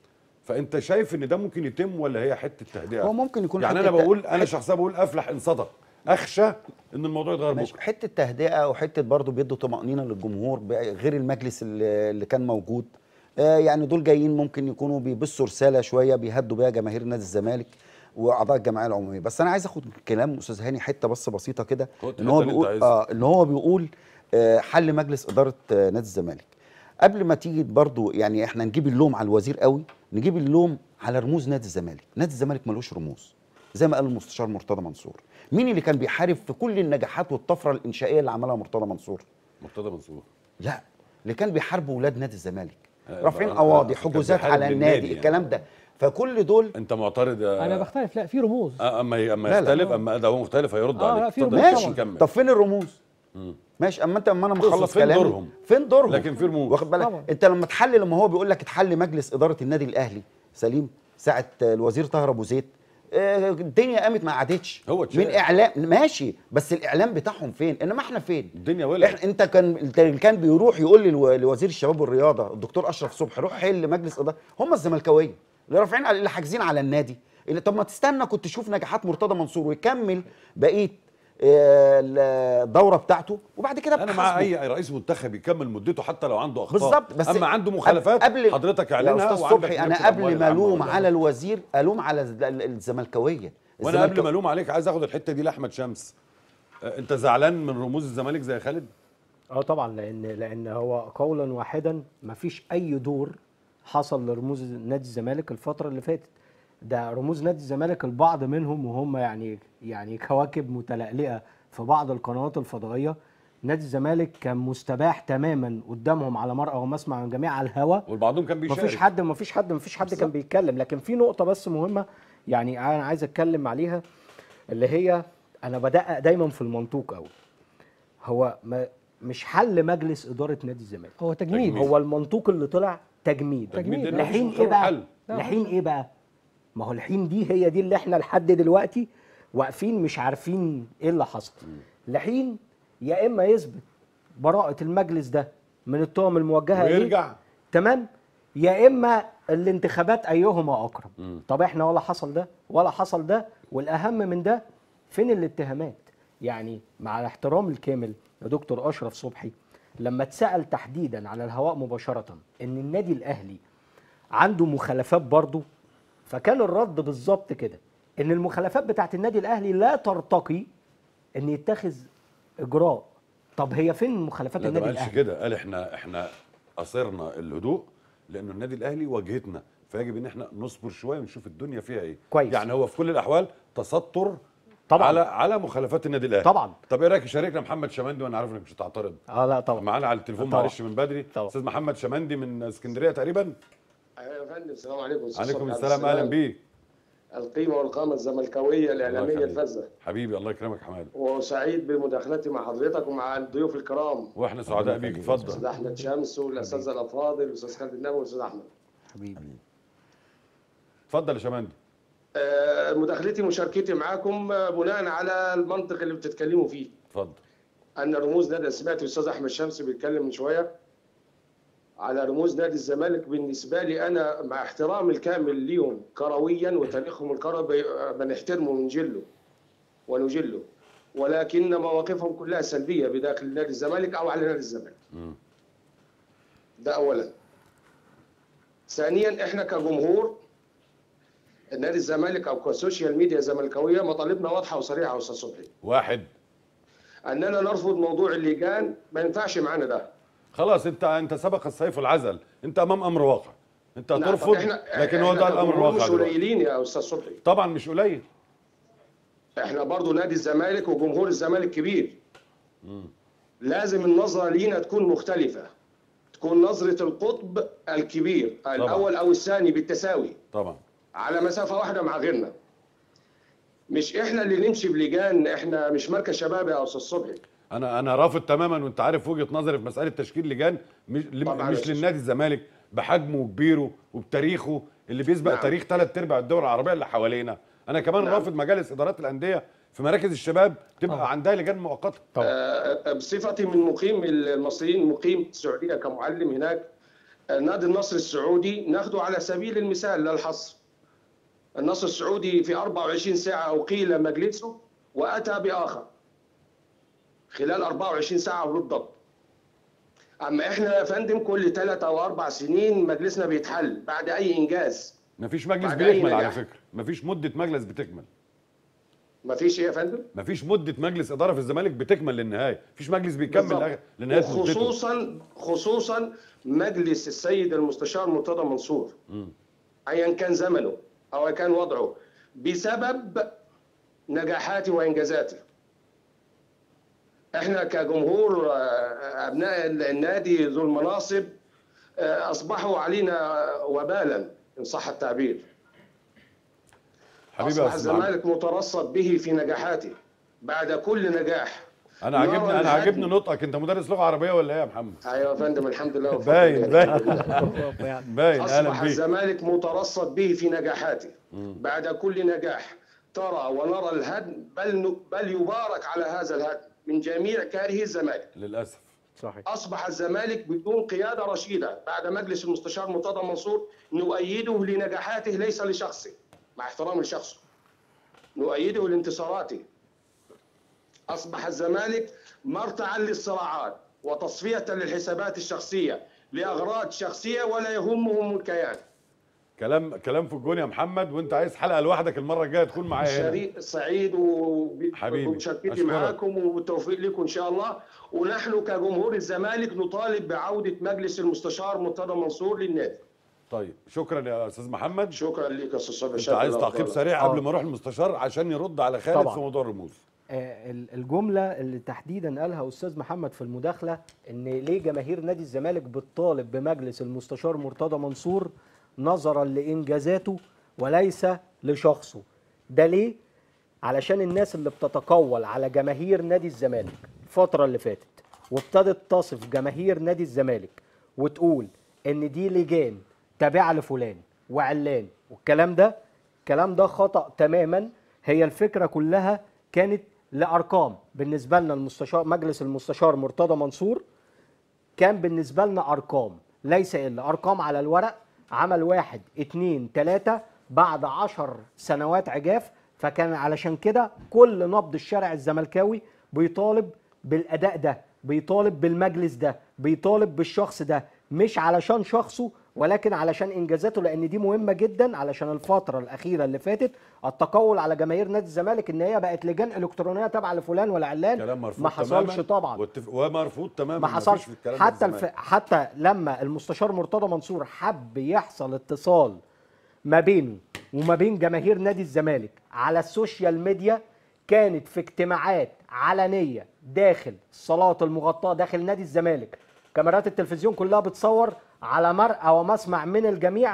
فانت شايف ان ده ممكن يتم ولا هي حته تهدئه هو ممكن يكون يعني حتة انا بقول ت- انا شخصيا بقول افلح ان صدق اخشى ان الموضوع يتغير ماشي بكره حته تهدئه وحته برضه بيدوا طمانينه للجمهور ب- غير المجلس اللي اللي كان موجود آه يعني دول جايين ممكن يكونوا بيبثوا رساله شويه بيهدوا بيها جماهير نادي الزمالك واعضاء الجمعيه العموميه بس انا عايز اخد كلام استاذ هاني حته بس بسيطه كده خد ان الحتة هو اللي أنت بيقول عايزها. اه ان هو بيقول آه حل مجلس اداره آه نادي الزمالك قبل ما تيجي برضو يعني احنا نجيب اللوم على الوزير قوي نجيب اللوم على رموز نادي الزمالك نادي الزمالك ملوش رموز زي ما قال المستشار مرتضى منصور مين اللي كان بيحارب في كل النجاحات والطفره الانشائيه اللي عملها مرتضى منصور مرتضى منصور لا اللي كان بيحاربوا ولاد نادي الزمالك آه، رافعين آه، قواضي آه، كان حجوزات بيحارب على للنادي النادي يعني. الكلام ده فكل دول انت معترض يا انا بختلف لا في رموز آه، اما اما لا، لا. يختلف اما ده هو مختلف هيرد آه، عليك لا، في اتفضل رموز يا ماشي باشا، كمل طب فين الرموز مم. ماشي اما انت اما انا تقصد مخلص فين كلامي دورهم؟ فين دورهم لكن في رموز. واخد بالك طبعا. انت لما تحلل لما هو بيقول لك اتحل مجلس اداره النادي الاهلي سليم ساعه آه، الوزير طاهر ابو زيد آه، الدنيا قامت ما قعدتش هو اتشال. من اعلام ماشي بس الاعلام بتاعهم فين انما احنا فين الدنيا ولعت احنا انت كان انت اللي كان بيروح يقول للو- لوزير الشباب والرياضه الدكتور اشرف صبحي روح حل مجلس اداره هم الزملكاويه اللي رافعين على- اللي حاجزين على النادي اللي طب ما تستنى كنت تشوف نجاحات مرتضى منصور ويكمل بقيه آه، الدوره بتاعته وبعد كده انا مع بتحاسبه. اي رئيس منتخب يكمل مدته حتى لو عنده اخطاء بالظبط بس اما عنده مخالفات قبل حضرتك يا اعلنها استاذ وعندك صبحي نفس انا قبل الأموال ما العامة الوم والله. على الوزير الوم على الز- ال- الزملكاويه وانا قبل الزملكا- ما الوم عليك عايز اخد الحته دي لاحمد شمس آه، انت زعلان من رموز الزمالك زي خالد اه طبعا لان لان هو قولا واحدا مفيش اي دور حصل لرموز نادي الزمالك الفتره اللي فاتت ده رموز نادي الزمالك البعض منهم وهم يعني يعني كواكب متلألئه في بعض القنوات الفضائيه نادي الزمالك كان مستباح تماما قدامهم على مرأى ومسمع من جميع على الهوا والبعضهم كان بيشارك مفيش حد مفيش حد مفيش حد كان بيتكلم لكن في نقطة بس مهمة يعني أنا عايز أتكلم عليها اللي هي أنا بدقق دايما في المنطوق أوي هو ما مش حل مجلس إدارة نادي الزمالك هو تجميد تجميد. هو المنطوق اللي طلع تجميد تجميد تجميد. لأن لحين مفيش إيه بقى؟ حل. لا، لحين إيه بقى؟ ما هو الحين دي هي دي اللي إحنا لحد دلوقتي واقفين مش عارفين إيه اللي حصل لحين يا إما يثبت براءة المجلس ده من التهم الموجهة إليه ويرجع تمام يا اما الانتخابات ايهما اقرب مم. طب احنا ولا حصل ده ولا حصل ده والاهم من ده فين الاتهامات يعني مع الاحترام الكامل يا دكتور اشرف صبحي لما اتسال تحديدا على الهواء مباشره ان النادي الاهلي عنده مخالفات برضه فكان الرد بالظبط كده ان المخالفات بتاعت النادي الاهلي لا ترتقي ان يتخذ اجراء طب هي فين مخالفات لا ده ما النادي قالش الاهلي كده قال احنا احنا اصرنا الهدوء لانه النادي الاهلي واجهتنا فيجب ان احنا نصبر شويه ونشوف الدنيا فيها ايه كويس. يعني هو في كل الاحوال تستر طبعاً. على على مخالفات النادي الاهلي طبعاً. طب ايه رايك يشاركنا محمد شمندي وانا عارف انك مش هتعترض اه لا طبعا معانا على التليفون طبعاً. معلش من بدري طبعاً. استاذ محمد شمندي من اسكندريه تقريبا ايوه يا فندم السلام عليكم أستاذ عليكم صبحي عبد السلام اهلا بيك القيمه والقامه الزملكاويه الاعلاميه يخليك. الفذه حبيبي الله يكرمك حماده وسعيد بمداخلتي مع حضرتك ومع الضيوف الكرام واحنا سعداء بيك الاستاذ اتفضل احمد شمس والاساتذه الافاضل الاستاذ خالد النبوي والاستاذ احمد حبيبي اتفضل يا شماندي آه، مداخلتي مشاركتي معاكم آه، بناء على المنطق اللي بتتكلموا فيه اتفضل ان رموز نادي سمعت الاستاذ احمد شمس بيتكلم من شويه على رموز نادي الزمالك بالنسبه لي انا مع احترامي الكامل ليهم كرويا وتاريخهم الكروي بنحترمه ونجله ونجله ولكن مواقفهم كلها سلبيه بداخل نادي الزمالك او على نادي الزمالك. مم. ده اولا. ثانيا احنا كجمهور نادي الزمالك او كسوشيال ميديا زملكاويه مطالبنا واضحه وصريحه يا استاذ صبحي. واحد اننا نرفض موضوع اللجان ما ينفعش معانا ده خلاص انت انت سبق السيف العزل انت امام امر واقع انت نعم، هترفض إحنا- لكن هو إحنا ده الامر كجمهور الواقع مش دلوقتي. قليلين يا استاذ صبحي طبعا مش قليل احنا برضو نادي الزمالك وجمهور الزمالك كبير لازم النظره لينا تكون مختلفه تكون نظره القطب الكبير الاول او الثاني بالتساوي طبعا على مسافه واحده مع غيرنا مش احنا اللي نمشي بلجان احنا مش مركز شباب يا استاذ صبحي انا انا رافض تماما وانت عارف وجهه نظري في مساله تشكيل لجان مش طبعاً يا مش أستاذ. للنادي الزمالك بحجمه وكبيره وبتاريخه اللي بيسبق نعم. تاريخ ثلاث ارباع الدول العربيه اللي حوالينا انا كمان نعم. رافض مجالس ادارات الانديه في مراكز الشباب تبقى طبعاً. عندها لجان مؤقته آه، بصفتي من مقيم المصريين مقيم السعوديه كمعلم هناك آه، نادي النصر السعودي ناخده على سبيل المثال لا الحصر النصر السعودي في 24 ساعه اقيل مجلسه واتى باخر خلال 24 ساعه بالضبط اما احنا يا فندم كل ثلاث او اربع سنين مجلسنا بيتحل بعد اي انجاز مفيش مجلس بعد أي بيكمل على نجاح. فكره مفيش مده مجلس بتكمل مفيش ايه يا فندم مفيش مده مجلس اداره في الزمالك بتكمل للنهايه مفيش مجلس بيكمل بالضبط. لآخر- لنهايه مدته خصوصا خصوصا مجلس السيد المستشار مرتضى منصور ايا كان زمنه او كان وضعه بسبب نجاحاته وانجازاته احنا كجمهور آه، ابناء النادي ذو المناصب آه، اصبحوا علينا وبالا ان صح التعبير حبيبي يا اصبح استاذ محمد. الزمالك مترصد به في نجاحاته بعد كل نجاح انا نرى عاجبني انا الهدم. عاجبني نطقك انت مدرس لغه عربيه ولا ايه يا محمد ايوه يا فندم الحمد لله وفضل باين الله. باين باين اهلا أصبح بيك الزمالك مترصد به في نجاحاته بعد كل نجاح ترى ونرى الهدم بل بل يبارك على هذا الهدم من جميع كاره الزمالك للاسف صحيح أصبح الزمالك بدون قيادة رشيدة بعد مجلس المستشار مرتضى منصور نؤيده لنجاحاته ليس لشخصه مع احترام لشخصه نؤيده لانتصاراته أصبح الزمالك مرتعا للصراعات وتصفية للحسابات الشخصية لأغراض شخصية ولا يهمهم الكيان كلام كلام في الجون يا محمد وانت عايز حلقه لوحدك المره الجايه تكون معايا هنا شريك سعيد وب- حبيبي، وبمشاركتي أشكرك. معاكم والتوفيق لكم ان شاء الله ونحن كجمهور الزمالك نطالب بعوده مجلس المستشار مرتضى منصور للنادي طيب شكرا يا استاذ محمد شكرا لك يا استاذ صبحي انت شكراً عايز لك. تعقيب سريع قبل آه. ما اروح المستشار عشان يرد على خالد طبعاً. في موضوع الرموز آه، ال- الجمله اللي تحديدا قالها استاذ محمد في المداخله ان ليه جماهير نادي الزمالك بتطالب بمجلس المستشار مرتضى منصور نظرا لانجازاته وليس لشخصه ده ليه علشان الناس اللي بتتقول على جماهير نادي الزمالك الفتره اللي فاتت وابتدت تصف جماهير نادي الزمالك وتقول ان دي لجان تابعه لفلان وعلان والكلام ده الكلام ده خطا تماما هي الفكره كلها كانت لارقام بالنسبه لنا المستشار مجلس المستشار مرتضى منصور كان بالنسبه لنا ارقام ليس الا ارقام على الورق عمل واحد اتنين تلاته بعد عشر سنوات عجاف فكان علشان كده كل نبض الشارع الزملكاوي بيطالب بالاداء ده بيطالب بالمجلس ده بيطالب بالشخص ده مش علشان شخصه ولكن علشان انجازاته لان دي مهمه جدا علشان الفتره الاخيره اللي فاتت التقول على جماهير نادي الزمالك ان هي بقت لجان الكترونيه تابعه لفلان ولا علان كلام مرفوض ما حصلش تماماً طبعا واتف- ومرفوض تماما ما مفيش حصلش في الكلام ده حتى الف... الزمالك. حتى لما المستشار مرتضى منصور حب يحصل اتصال ما بينه وما بين جماهير نادي الزمالك على السوشيال ميديا كانت في اجتماعات علنيه داخل الصالات المغطاه داخل نادي الزمالك كاميرات التلفزيون كلها بتصور على مرأى ومسمع من الجميع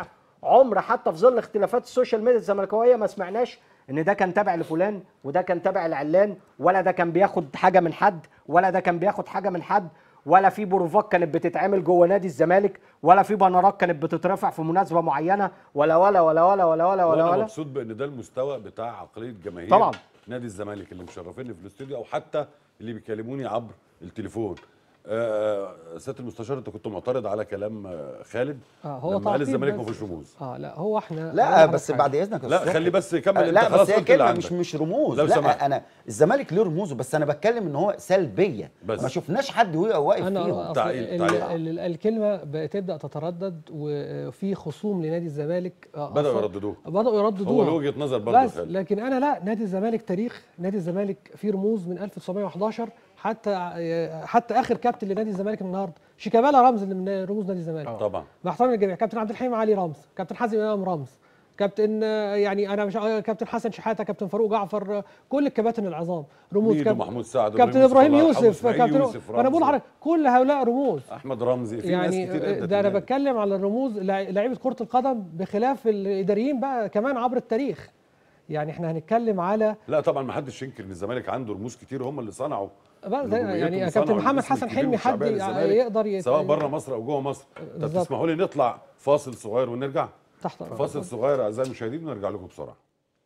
عمر حتى في ظل اختلافات السوشيال ميديا الزملكاويه ما سمعناش ان ده كان تابع لفلان وده كان تابع لعلان ولا ده كان بياخد حاجه من حد ولا ده كان بياخد حاجه من حد ولا في بروفات كانت بتتعمل جوه نادي الزمالك ولا في بنرات كانت بتترفع في مناسبه معينه ولا ولا ولا ولا ولا ولا ولا, وانا ولا. مبسوط بان ده المستوى بتاع عقليه جماهير طبعاً. نادي الزمالك اللي مشرفيني في الاستوديو او حتى اللي بيكلموني عبر التليفون آه، سياده المستشار انت كنت معترض على كلام آه، خالد اه هو لما قال تعقيب الزمالك بس. ما فيهوش رموز اه لا هو احنا لا أقول بس لحضرتك بعد حاجة. اذنك يا لا أستاذ خلي بس يكمل آه، انت لا خلاص بس هي قلت اللي كلمه مش عندك. مش رموز لو لا سمحت. انا الزمالك له رموزه بس انا بتكلم ان هو سلبيه بس. ما شفناش حد وهو واقف انا فيهم أصل تعليق- ال- تعليق. ال- ال- الكلمه بتبدا تتردد وفي خصوم لنادي الزمالك آه، بداوا أصلاً يرددوه بداوا يرددوها هو له وجهه نظر برضه بس خالد لكن انا لا نادي الزمالك تاريخ نادي الزمالك فيه رموز من 1911 حتى حتى اخر كابتن لنادي الزمالك النهارده شيكابالا رمز من رموز نادي الزمالك طبعا مع احترامي للجميع كابتن عبد الحليم علي رمز كابتن حازم امام رمز كابتن آه، يعني انا مش آه، كابتن حسن شحاته كابتن فاروق جعفر آه، كل الكباتن العظام رموز ميدو كاب- محمود سعد كابتن ابراهيم صلاح، أبو يوسف إسماعيل كابتن يوسف انا بقول رمزي. لحضرتك كل هؤلاء رموز احمد رمزي في يعني ناس كتير أدت ده انا النادي. بتكلم على الرموز لع- لعيبه كره القدم بخلاف الاداريين بقى كمان عبر التاريخ يعني احنا هنتكلم على لا طبعا ما حدش ينكر ان الزمالك عنده رموز كتير هم اللي صنعوا بقى زي- نجوميتهم يعني يا وصنعوا كابتن محمد الاسم حسن الكبير حلمي حد والشعبية للزمالك، يقدر يت- سواء بره مصر او جوه مصر طب بالظبط. تسمحوا لي نطلع فاصل صغير ونرجع تحت أمرك. فاصل صغير اعزائي المشاهدين ونرجع لكم بسرعه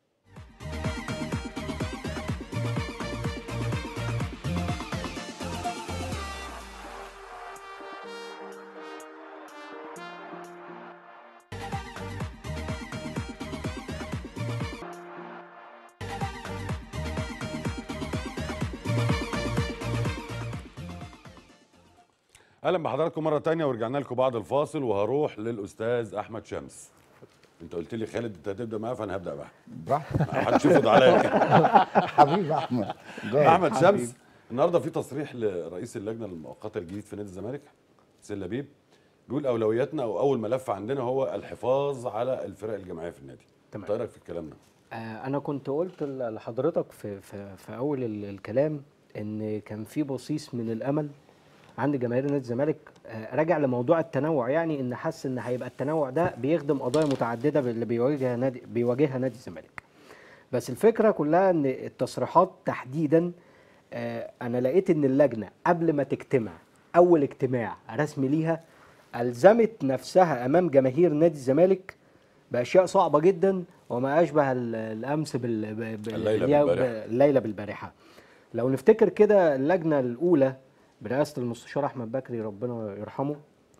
اهلا بحضراتكم مره تانية ورجعنا لكم بعد الفاصل وهروح للاستاذ احمد شمس انت قلت لي خالد انت هتبدا معاه فانا هبدا معاه براحتك ما حدش يفرض عليا حبيبي احمد جاي. احمد شمس النهارده في تصريح لرئيس اللجنه المؤقته الجديد في نادي الزمالك حسين لبيب بيقول اولوياتنا او اول ملف عندنا هو الحفاظ على الفرق الجماعيه في النادي تمام. انت إيه رايك في الكلام ده آه، انا كنت قلت ل- لحضرتك في في, في اول ال- الكلام ان كان في بصيص من الامل عند جماهير نادي الزمالك آه، راجع لموضوع التنوع يعني ان حس ان هيبقى التنوع ده بيخدم قضايا متعدده اللي بيواجهها نادي بيواجهها نادي الزمالك بس الفكره كلها ان التصريحات تحديدا آه، انا لقيت ان اللجنه قبل ما تجتمع اول اجتماع رسمي ليها الزمت نفسها امام جماهير نادي الزمالك باشياء صعبه جدا وما اشبه ال- الامس بال ب- ب- الليلة اليوم- بالبارحة. الليله بالبارحه لو نفتكر كده اللجنه الاولى برئاسه المستشار احمد بكري ربنا يرحمه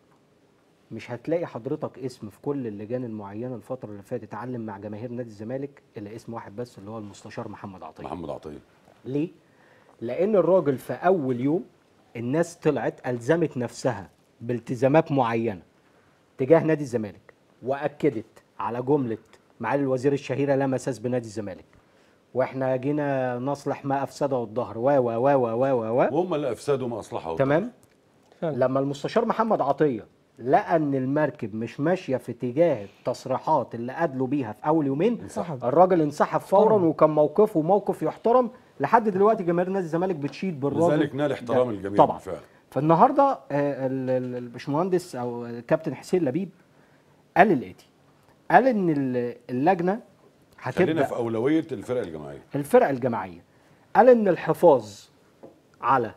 مش هتلاقي حضرتك اسم في كل اللجان المعينه الفتره اللي فاتت اتعلم مع جماهير نادي الزمالك الا اسم واحد بس اللي هو المستشار محمد عطيه محمد عطيه ليه؟ لأن الراجل في أول يوم الناس طلعت ألزمت نفسها بالتزامات معينة تجاه نادي الزمالك وأكدت على جملة معالي الوزير الشهيرة لا مساس بنادي الزمالك واحنا جينا نصلح ما أفسده الظهر و و و و و و و وهم اللي افسدوا ما اصلحوا تمام؟ فعلا. لما المستشار محمد عطية لقى ان المركب مش ماشيه في اتجاه التصريحات اللي ادلوا بيها في اول يومين انسحب. الراجل انسحب فورا احترم. وكان موقفه موقف يحترم لحد دلوقتي جماهير نادي الزمالك بتشيد بالراجل لذلك نال احترام ده. الجميع طبعا بالفعل فالنهارده آه، ال- ال- الباشمهندس او الكابتن حسين لبيب قال الاتي قال ان ال- اللجنه خلينا هتبدا في اولويه الفرق الجماعيه الفرق الجماعيه قال ان الحفاظ على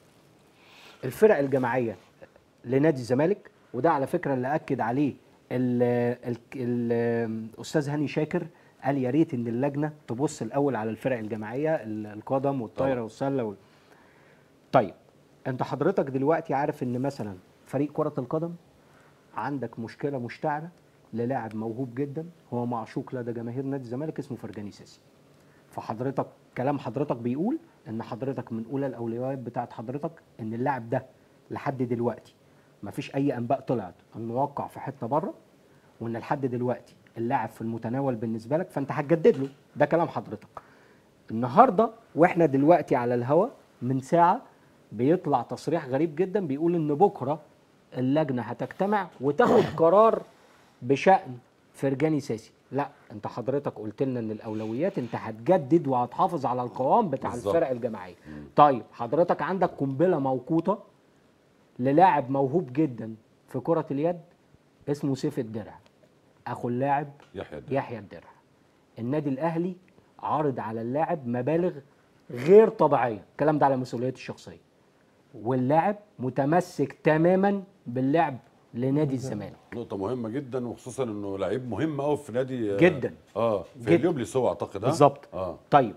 الفرق الجماعيه لنادي الزمالك وده على فكره اللي اكد عليه ال ال ال الاستاذ هاني شاكر قال يا ريت ان اللجنه تبص الاول على الفرق الجماعيه ال- القدم والطايره طبعا. والسله وال... طيب انت حضرتك دلوقتي عارف ان مثلا فريق كره القدم عندك مشكله مشتعله للاعب موهوب جدا هو معشوق لدى جماهير نادي الزمالك اسمه فرجاني ساسي فحضرتك كلام حضرتك بيقول ان حضرتك من اولى الاولويات بتاعت حضرتك ان اللاعب ده لحد دلوقتي ما فيش اي انباء طلعت انه وقع في حته بره وان لحد دلوقتي اللاعب في المتناول بالنسبه لك فانت هتجدد له ده كلام حضرتك النهارده واحنا دلوقتي على الهوا من ساعه بيطلع تصريح غريب جدا بيقول ان بكره اللجنه هتجتمع وتاخد قرار بشان فرجاني ساسي لا انت حضرتك قلت لنا ان الاولويات انت هتجدد وهتحافظ على القوام بتاع بالظبط. الفرق الجماعيه طيب حضرتك عندك قنبله موقوته للاعب موهوب جدا في كره اليد اسمه سيف الدرع اخو اللاعب يحيى الدين. يحيى الدرع النادي الاهلي عارض على اللاعب مبالغ غير طبيعيه الكلام ده على مسؤوليته الشخصيه واللاعب متمسك تماما باللعب لنادي الزمالك نقطة مهمة جدا وخصوصا انه لعيب مهم قوي في نادي جدا. اه في جدا. اليوبلي سوا اعتقد ها؟ بالظبط اه طيب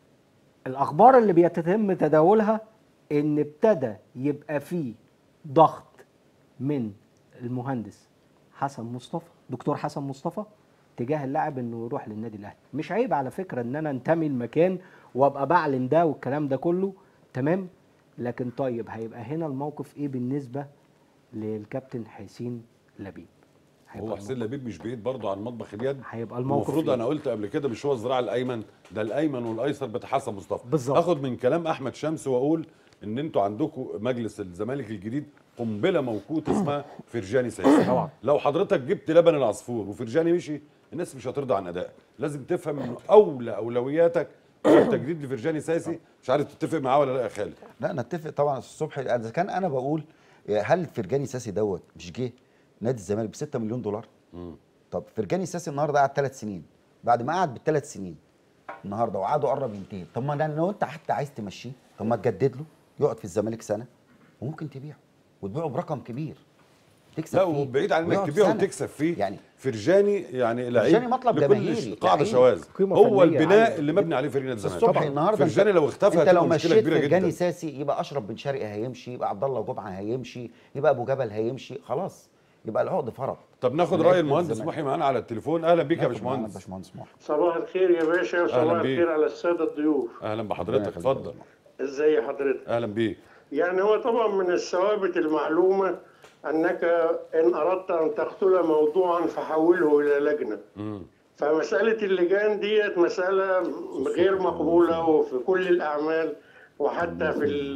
الاخبار اللي بيتم تداولها ان ابتدى يبقى فيه ضغط من المهندس حسن مصطفى دكتور حسن مصطفى تجاه اللاعب انه يروح للنادي الاهلي مش عيب على فكره ان انا انتمي المكان وابقى بعلن ده والكلام ده كله تمام لكن طيب هيبقى هنا الموقف ايه بالنسبه للكابتن حسين لبيب هيبقى هو حسين لبيب مش بعيد برضه عن مطبخ اليد هيبقى الموقف المفروض إيه؟ انا قلت قبل كده مش هو الذراع الايمن ده الايمن والايسر بتاع حسن مصطفى بالظبط. اخد من كلام احمد شمس واقول ان انتوا عندكم مجلس الزمالك الجديد قنبله موقوته اسمها فرجاني سياسي طبعا. لو حضرتك جبت لبن العصفور وفرجاني مشي الناس مش هترضى عن ادائك لازم تفهم انه اولى اولوياتك هو التجديد لفرجاني سياسي مش عارف تتفق معاه ولا لا يا خالد لا نتفق طبعا الصبح اذا كان انا بقول هل فرجاني ساسي دوت مش جه نادي الزمالك ب 6 مليون دولار طب فرجاني ساسي النهارده قعد ثلاث سنين بعد ما قعد بالثلاث سنين النهارده وقعدوا قرب ينتهي طب ما أنا لو انت حتى عايز تمشيه طب ما تجدد له يقعد في الزمالك سنه وممكن تبيعه وتبيعه برقم كبير تكسب لا فيه وبعيد عن انك ويقعد تبيعه سنة. وتكسب فيه يعني فرجاني يعني لعيب فرجاني مطلب لكل جماهيري، قاعده لعيب. شواذ قيمة هو فنية البناء عالية. اللي مبني عليه فريق نادي الزمالك الصبح النهارده فرجاني أنت- لو اختفى انت هتبقى لو مشكله مشيت كبيره فرجاني جدا ساسي يبقى اشرف بن شرقي هيمشي يبقى عبد الله جمعه هيمشي يبقى ابو جبل هيمشي خلاص يبقى العقد فرض طب ناخد لعيبة راي المهندس الزمالك. محي معانا على التليفون اهلا بيك يا ناخد معانا باشمهندس باشمهندس محي صباح الخير يا باشا أهلا وصباح بيك. الخير على السادة الضيوف اهلا ربنا بحضرتك يخليك. اتفضل ازاي حضرتك اهلا بيك يعني هو طبعا من الثوابت المعلومة أنك إن أردت أن تقتل موضوعا فحوله إلى لجنة مم. فمسألة اللجان ديت مسألة غير مقبولة وفي كل الأعمال وحتى في ال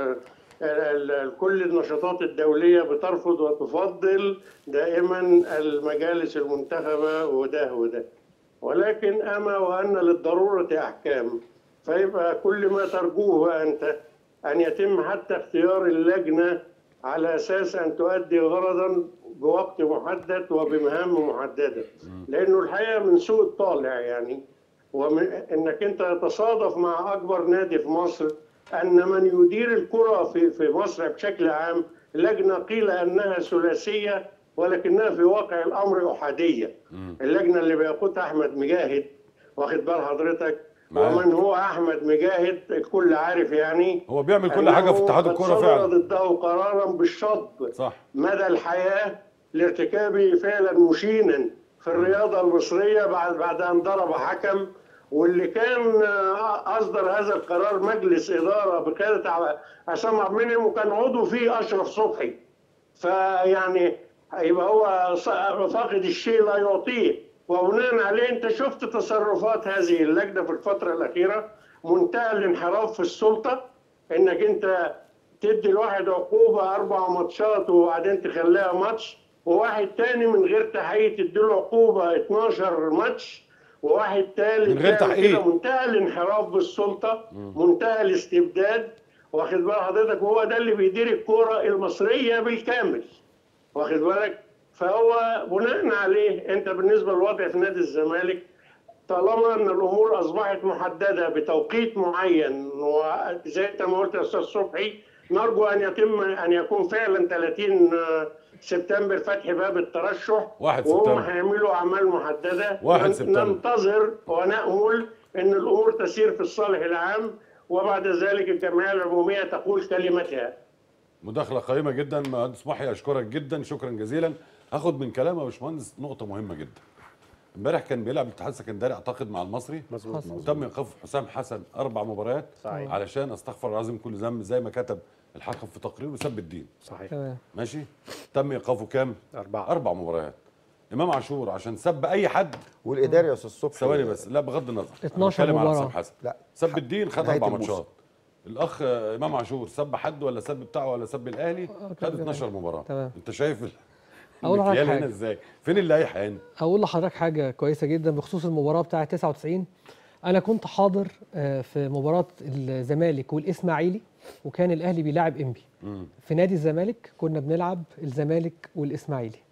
ال- ال- كل النشاطات الدولية بترفض وتفضل دائما المجالس المنتخبة وده وده ولكن أما وأن للضرورة أحكام فيبقى كل ما ترجوه أنت أن يتم حتى اختيار اللجنة على أساس أن تؤدي غرضا بوقت محدد وبمهام محددة لأنه الحقيقة من سوء الطالع يعني ومن انك انت تتصادف مع اكبر نادي في مصر ان من يدير الكره في في مصر بشكل عام لجنه قيل انها ثلاثيه ولكنها في واقع الامر احاديه اللجنه اللي بيقودها احمد مجاهد واخد بال حضرتك معاك. ومن هو احمد مجاهد الكل عارف يعني هو بيعمل كل حاجه في أنه اتحاد قد الكوره صدر فعلا ضده قرارا بالشطب صح مدى الحياة لارتكاب فعلا مشينا في الرياضة المصرية بعد بعد أن ضرب حكم واللي كان آه، أصدر هذا القرار مجلس إدارة بقيادة ع- عصام عبد المنعم وكان عضو فيه أشرف صبحي فيعني يبقى هو ص- فاقد الشيء لا يعطيه وبناء عليه انت شفت تصرفات هذه اللجنه في الفتره الاخيره منتهى الانحراف في السلطه انك انت تدي الواحد عقوبه اربع ماتشات وبعدين تخليها ماتش وواحد تاني من غير تحقيق تديله عقوبه 12 ماتش وواحد تالت من غير تعمل تحقيق. كده منتهى الانحراف بالسلطه منتهى الاستبداد واخد بال حضرتك وهو ده اللي بيدير الكوره المصريه بالكامل واخد بالك فهو بناء عليه انت بالنسبه للوضع في نادي الزمالك طالما ان الامور اصبحت محدده بتوقيت معين وزي انت ما قلت يا استاذ صبحي نرجو ان يتم ان يكون فعلا 30 سبتمبر فتح باب الترشح واحد وهم سبتمبر. هيعملوا اعمال محدده واحد نن- سبتمبر. ننتظر ونامل ان الامور تسير في الصالح العام وبعد ذلك الجمعيه العموميه تقول كلمتها مداخله قيمه جدا مهندس محي اشكرك جدا شكرا جزيلا هاخد من كلام يا باشمهندس نقطه مهمه جدا امبارح كان بيلعب الاتحاد السكندري اعتقد مع المصري مظبوط وتم ايقاف حسام حسن اربع مباريات صحيح. علشان استغفر الله العظيم كل ذنب زي ما كتب الحكم في تقريره سب الدين صحيح تمام ماشي تم ايقافه كام أربعة. اربع مباريات امام عاشور عشان سب اي حد والاداري يا استاذ صبحي ثواني بس لا بغض النظر أنا 12 بتكلم على مباراة. حسام حسن لا سب الدين خد نهاية اربع الموسم. ماتشات الاخ آه، امام عاشور سب حد ولا سب بتاعه ولا سب الاهلي كان خد 12 مباراه تمام. انت شايف ال- أقول لحضرتك المكيال هنا حاجة. ازاي فين اللائحه هنا اقول لحضرتك حاجه كويسه جدا بخصوص المباراه بتاعه 99 انا كنت حاضر آه، في مباراه الزمالك والاسماعيلي وكان الاهلي بيلاعب انبي مم. في نادي الزمالك كنا بنلعب الزمالك والاسماعيلي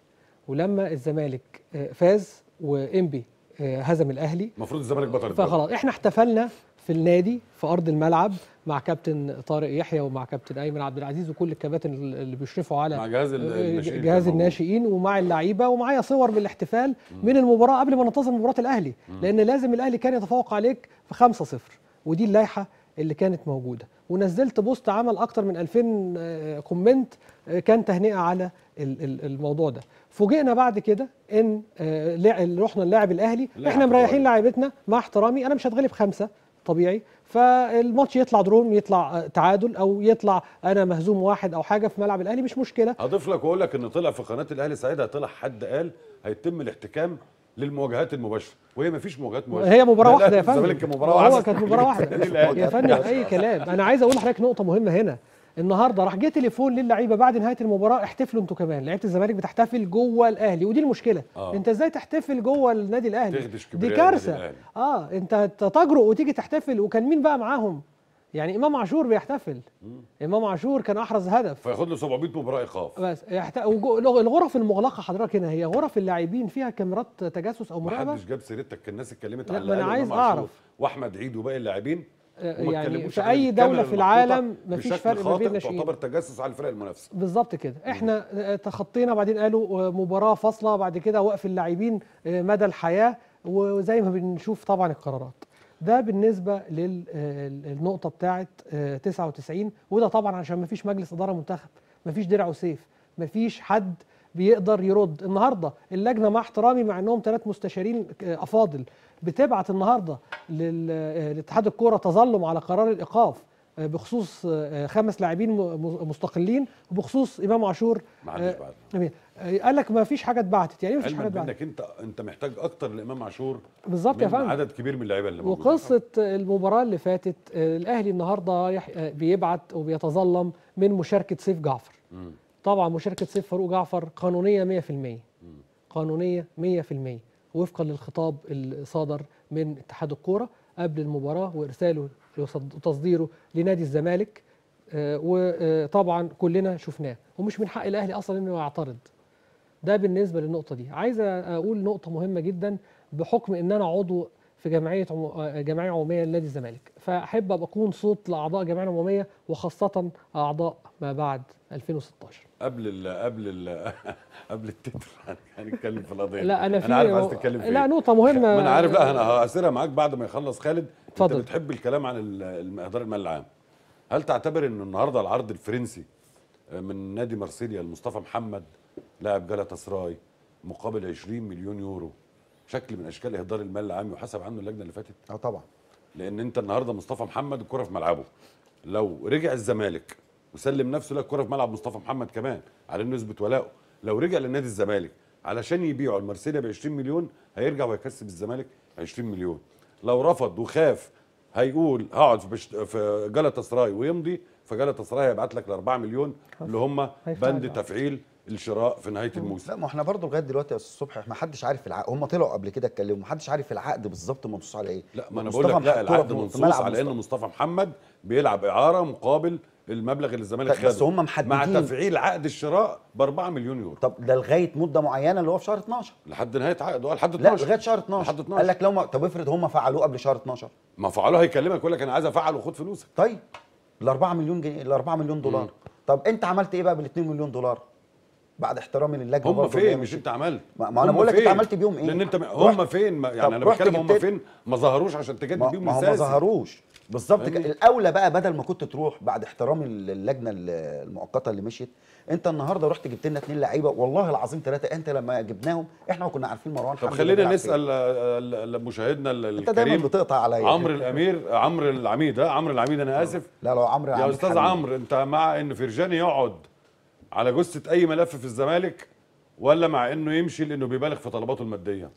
ولما الزمالك آه، فاز وانبي آه، هزم الاهلي المفروض الزمالك بطل الدوري فخلاص احنا احتفلنا في النادي في ارض الملعب مع كابتن طارق يحيى ومع كابتن ايمن عبد العزيز وكل الكباتن اللي بيشرفوا على مع جهاز ال- آه، الناشئين جهاز كان موجود. الناشئين ومع اللعيبه ومعايا صور بالاحتفال من المباراه قبل ما ننتظر مباراه الاهلي لان لازم الاهلي كان يتفوق عليك في 5-0 ودي اللائحه اللي كانت موجوده ونزلت بوست عمل اكتر من 2000 آه، كومنت آه، كان تهنئه على ال- ال- الموضوع ده فوجئنا بعد كده ان آه، لع- رحنا نلاعب الاهلي لاعب احنا مريحين طبيعي. لاعيبتنا مع احترامي انا مش هتغلب خمسه طبيعي فالماتش يطلع درون يطلع آه، تعادل او يطلع انا مهزوم واحد او حاجه في ملعب الاهلي مش مشكله هضيف لك واقول لك ان طلع في قناه الاهلي ساعتها طلع حد قال هيتم الاحتكام للمواجهات المباشره وهي ما فيش مواجهات مباشره هي مباراه ده واحده يا الأهلي فندم والزمالك مباراه هو واحده كانت مباراه واحده الأهلي. يا فندم اي كلام انا عايز اقول لحضرتك نقطه مهمه هنا النهارده راح جه تليفون للعيبه بعد نهايه المباراه احتفلوا انتوا كمان لعيبه الزمالك بتحتفل جوه الاهلي ودي المشكله آه. انت ازاي تحتفل جوه النادي الاهلي تخدش دي كبرياء كارثه النادي الأهلي. اه انت تجرؤ وتيجي تحتفل وكان مين بقى معاهم يعني امام عاشور بيحتفل امام عاشور كان احرز هدف فياخد له 700 مباراه ايقاف بس يحت... وجو- الغرف المغلقه حضرتك هنا هي غرف اللاعبين فيها كاميرات تجسس او ما مراقبه حدش جاب سيرتك كان الناس اتكلمت لا، على ما أنا الأهلي عايز وإمام عاشور أعرف. واحمد عيد وباقي اللاعبين آه، وما يعني اتكلموش في عن اي الكاميرا دوله في المحطوطة العالم مفيش بشكل فرق ما خاطئ بين الناشئين تعتبر تجسس على الفرق المنافسه بالظبط كده احنا آه، تخطينا بعدين قالوا آه، مباراه فاصله بعد كده وقف اللاعبين آه، مدى الحياه وزي ما بنشوف طبعا القرارات ده بالنسبه للنقطه بتاعه آه، 99 وده طبعا عشان ما فيش مجلس اداره منتخب ما فيش درع وسيف ما فيش حد بيقدر يرد النهارده اللجنه مع احترامي مع انهم ثلاث مستشارين آه، افاضل بتبعت النهارده لل- آه، لاتحاد الكوره تظلم على قرار الايقاف آه، بخصوص آه، خمس لاعبين م- م- مستقلين وبخصوص امام عاشور ما حدش آه، بعد جميل. آه، قال لك ما فيش حاجه اتبعتت يعني إيه ما فيش حاجه علما اتبعتت بانك انت انت محتاج اكتر لامام عاشور بالظبط يا من فندم عدد كبير من اللعيبه اللي موجودين وقصه المباراه اللي فاتت آه، الاهلي النهارده يح- آه، بيبعت وبيتظلم من مشاركه سيف جعفر مم. طبعا مشاركه سيف فاروق جعفر قانونيه 100% قانونيه 100% وفقا للخطاب اللي صادر من اتحاد الكوره قبل المباراه وارساله وصد- وتصديره لنادي الزمالك آه، وطبعا كلنا شفناه ومش من حق الاهلي اصلا انه يعترض ده بالنسبه للنقطه دي عايز اقول نقطه مهمه جدا بحكم ان انا عضو في جمعيه عمو... آه، جمعيه عموميه لنادي الزمالك فاحب ابقى اكون صوت لاعضاء الجمعيه العموميه وخاصه اعضاء ما بعد 2016 قبل ال قبل ال قبل التتر هنتكلم في القضيه لا انا في انا عارف عايز تتكلم في لا إيه. نقطه مهمه ما انا عارف لا انا هاسرها معاك بعد ما يخلص خالد اتفضل. انت بتحب الكلام عن ال- الم- اداره المال العام هل تعتبر ان النهارده العرض الفرنسي من نادي مارسيليا لمصطفى محمد لاعب جالاتا سراي مقابل 20 مليون يورو شكل من اشكال اهدار المال العام يحاسب عنه اللجنه اللي فاتت اه طبعا لان انت النهارده مصطفى محمد الكره في ملعبه لو رجع الزمالك وسلم نفسه لا الكره في ملعب مصطفى محمد كمان على انه يثبت ولاؤه لو رجع لنادي الزمالك علشان يبيعه المارسيليا ب 20 مليون هيرجع ويكسب الزمالك 20 مليون لو رفض وخاف هيقول هقعد في بشت... في جلطة سراي ويمضي فجلطة سراي هيبعت لك ال 4 مليون اللي هم هيدفع بند البعض. تفعيل الشراء في نهايه الموسم لا ما احنا برضه لغايه دلوقتي يا استاذ الصبح ما حدش عارف العقد هم طلعوا قبل كده اتكلموا ما حدش عارف العقد بالظبط منصوص على ايه لا ما انا مصطفى بقول لك لا محمد كرة العقد في- في منصوص ملعب على ان مصطفى. مصطفى محمد بيلعب اعاره مقابل المبلغ اللي الزمالك طيب، بس خده هم محددين. مع تفعيل عقد الشراء ب 4 مليون يورو طب ده لغايه مده معينه اللي هو في شهر 12 لحد نهايه عقده لحد لا 12 لغايه شهر 12 لحد 12 قال لك لو ما طب افرض هم فعلوه قبل شهر 12 ما فعله هيكلمك يقول لك انا عايز افعل وخد فلوسك طيب ال 4 مليون جنيه ال 4 مليون دولار طب انت عملت ايه بقى بال 2 مليون دولار بعد احترامي للجنه هم برضه اللي هي فين مش مشيت. انت عملت ما- ما أنا هم بقول لك انت فين؟ عملت بيهم ايه؟ لان انت رحت- هم فين ما طب يعني انا رحت بتكلم هم جبت- فين ما ظهروش عشان تجدد ما بيهم ما هو ما اساسي ظهروش بالظبط فاهمني؟ كده الاولى بقى بدل ما كنت تروح بعد احترامي اللجنه المؤقته اللي مشيت انت النهارده رحت جبت لنا اثنين لعيبه والله العظيم ثلاثه انت لما جبناهم احنا ما كنا عارفين مروان طب حمدي خلينا بيلعب نسال آه، ال- ال- مشاهدنا ال- فين. انت دايما الكريم بتقطع عليا عمرو الامير عمرو العميد ها عمرو العميد انا اسف لا لو عمرو يا عميد استاذ حبيبي. عمرو انت مع ان فرجاني يقعد على جثه اي ملف في الزمالك ولا مع انه يمشي لانه بيبالغ في طلباته الماديه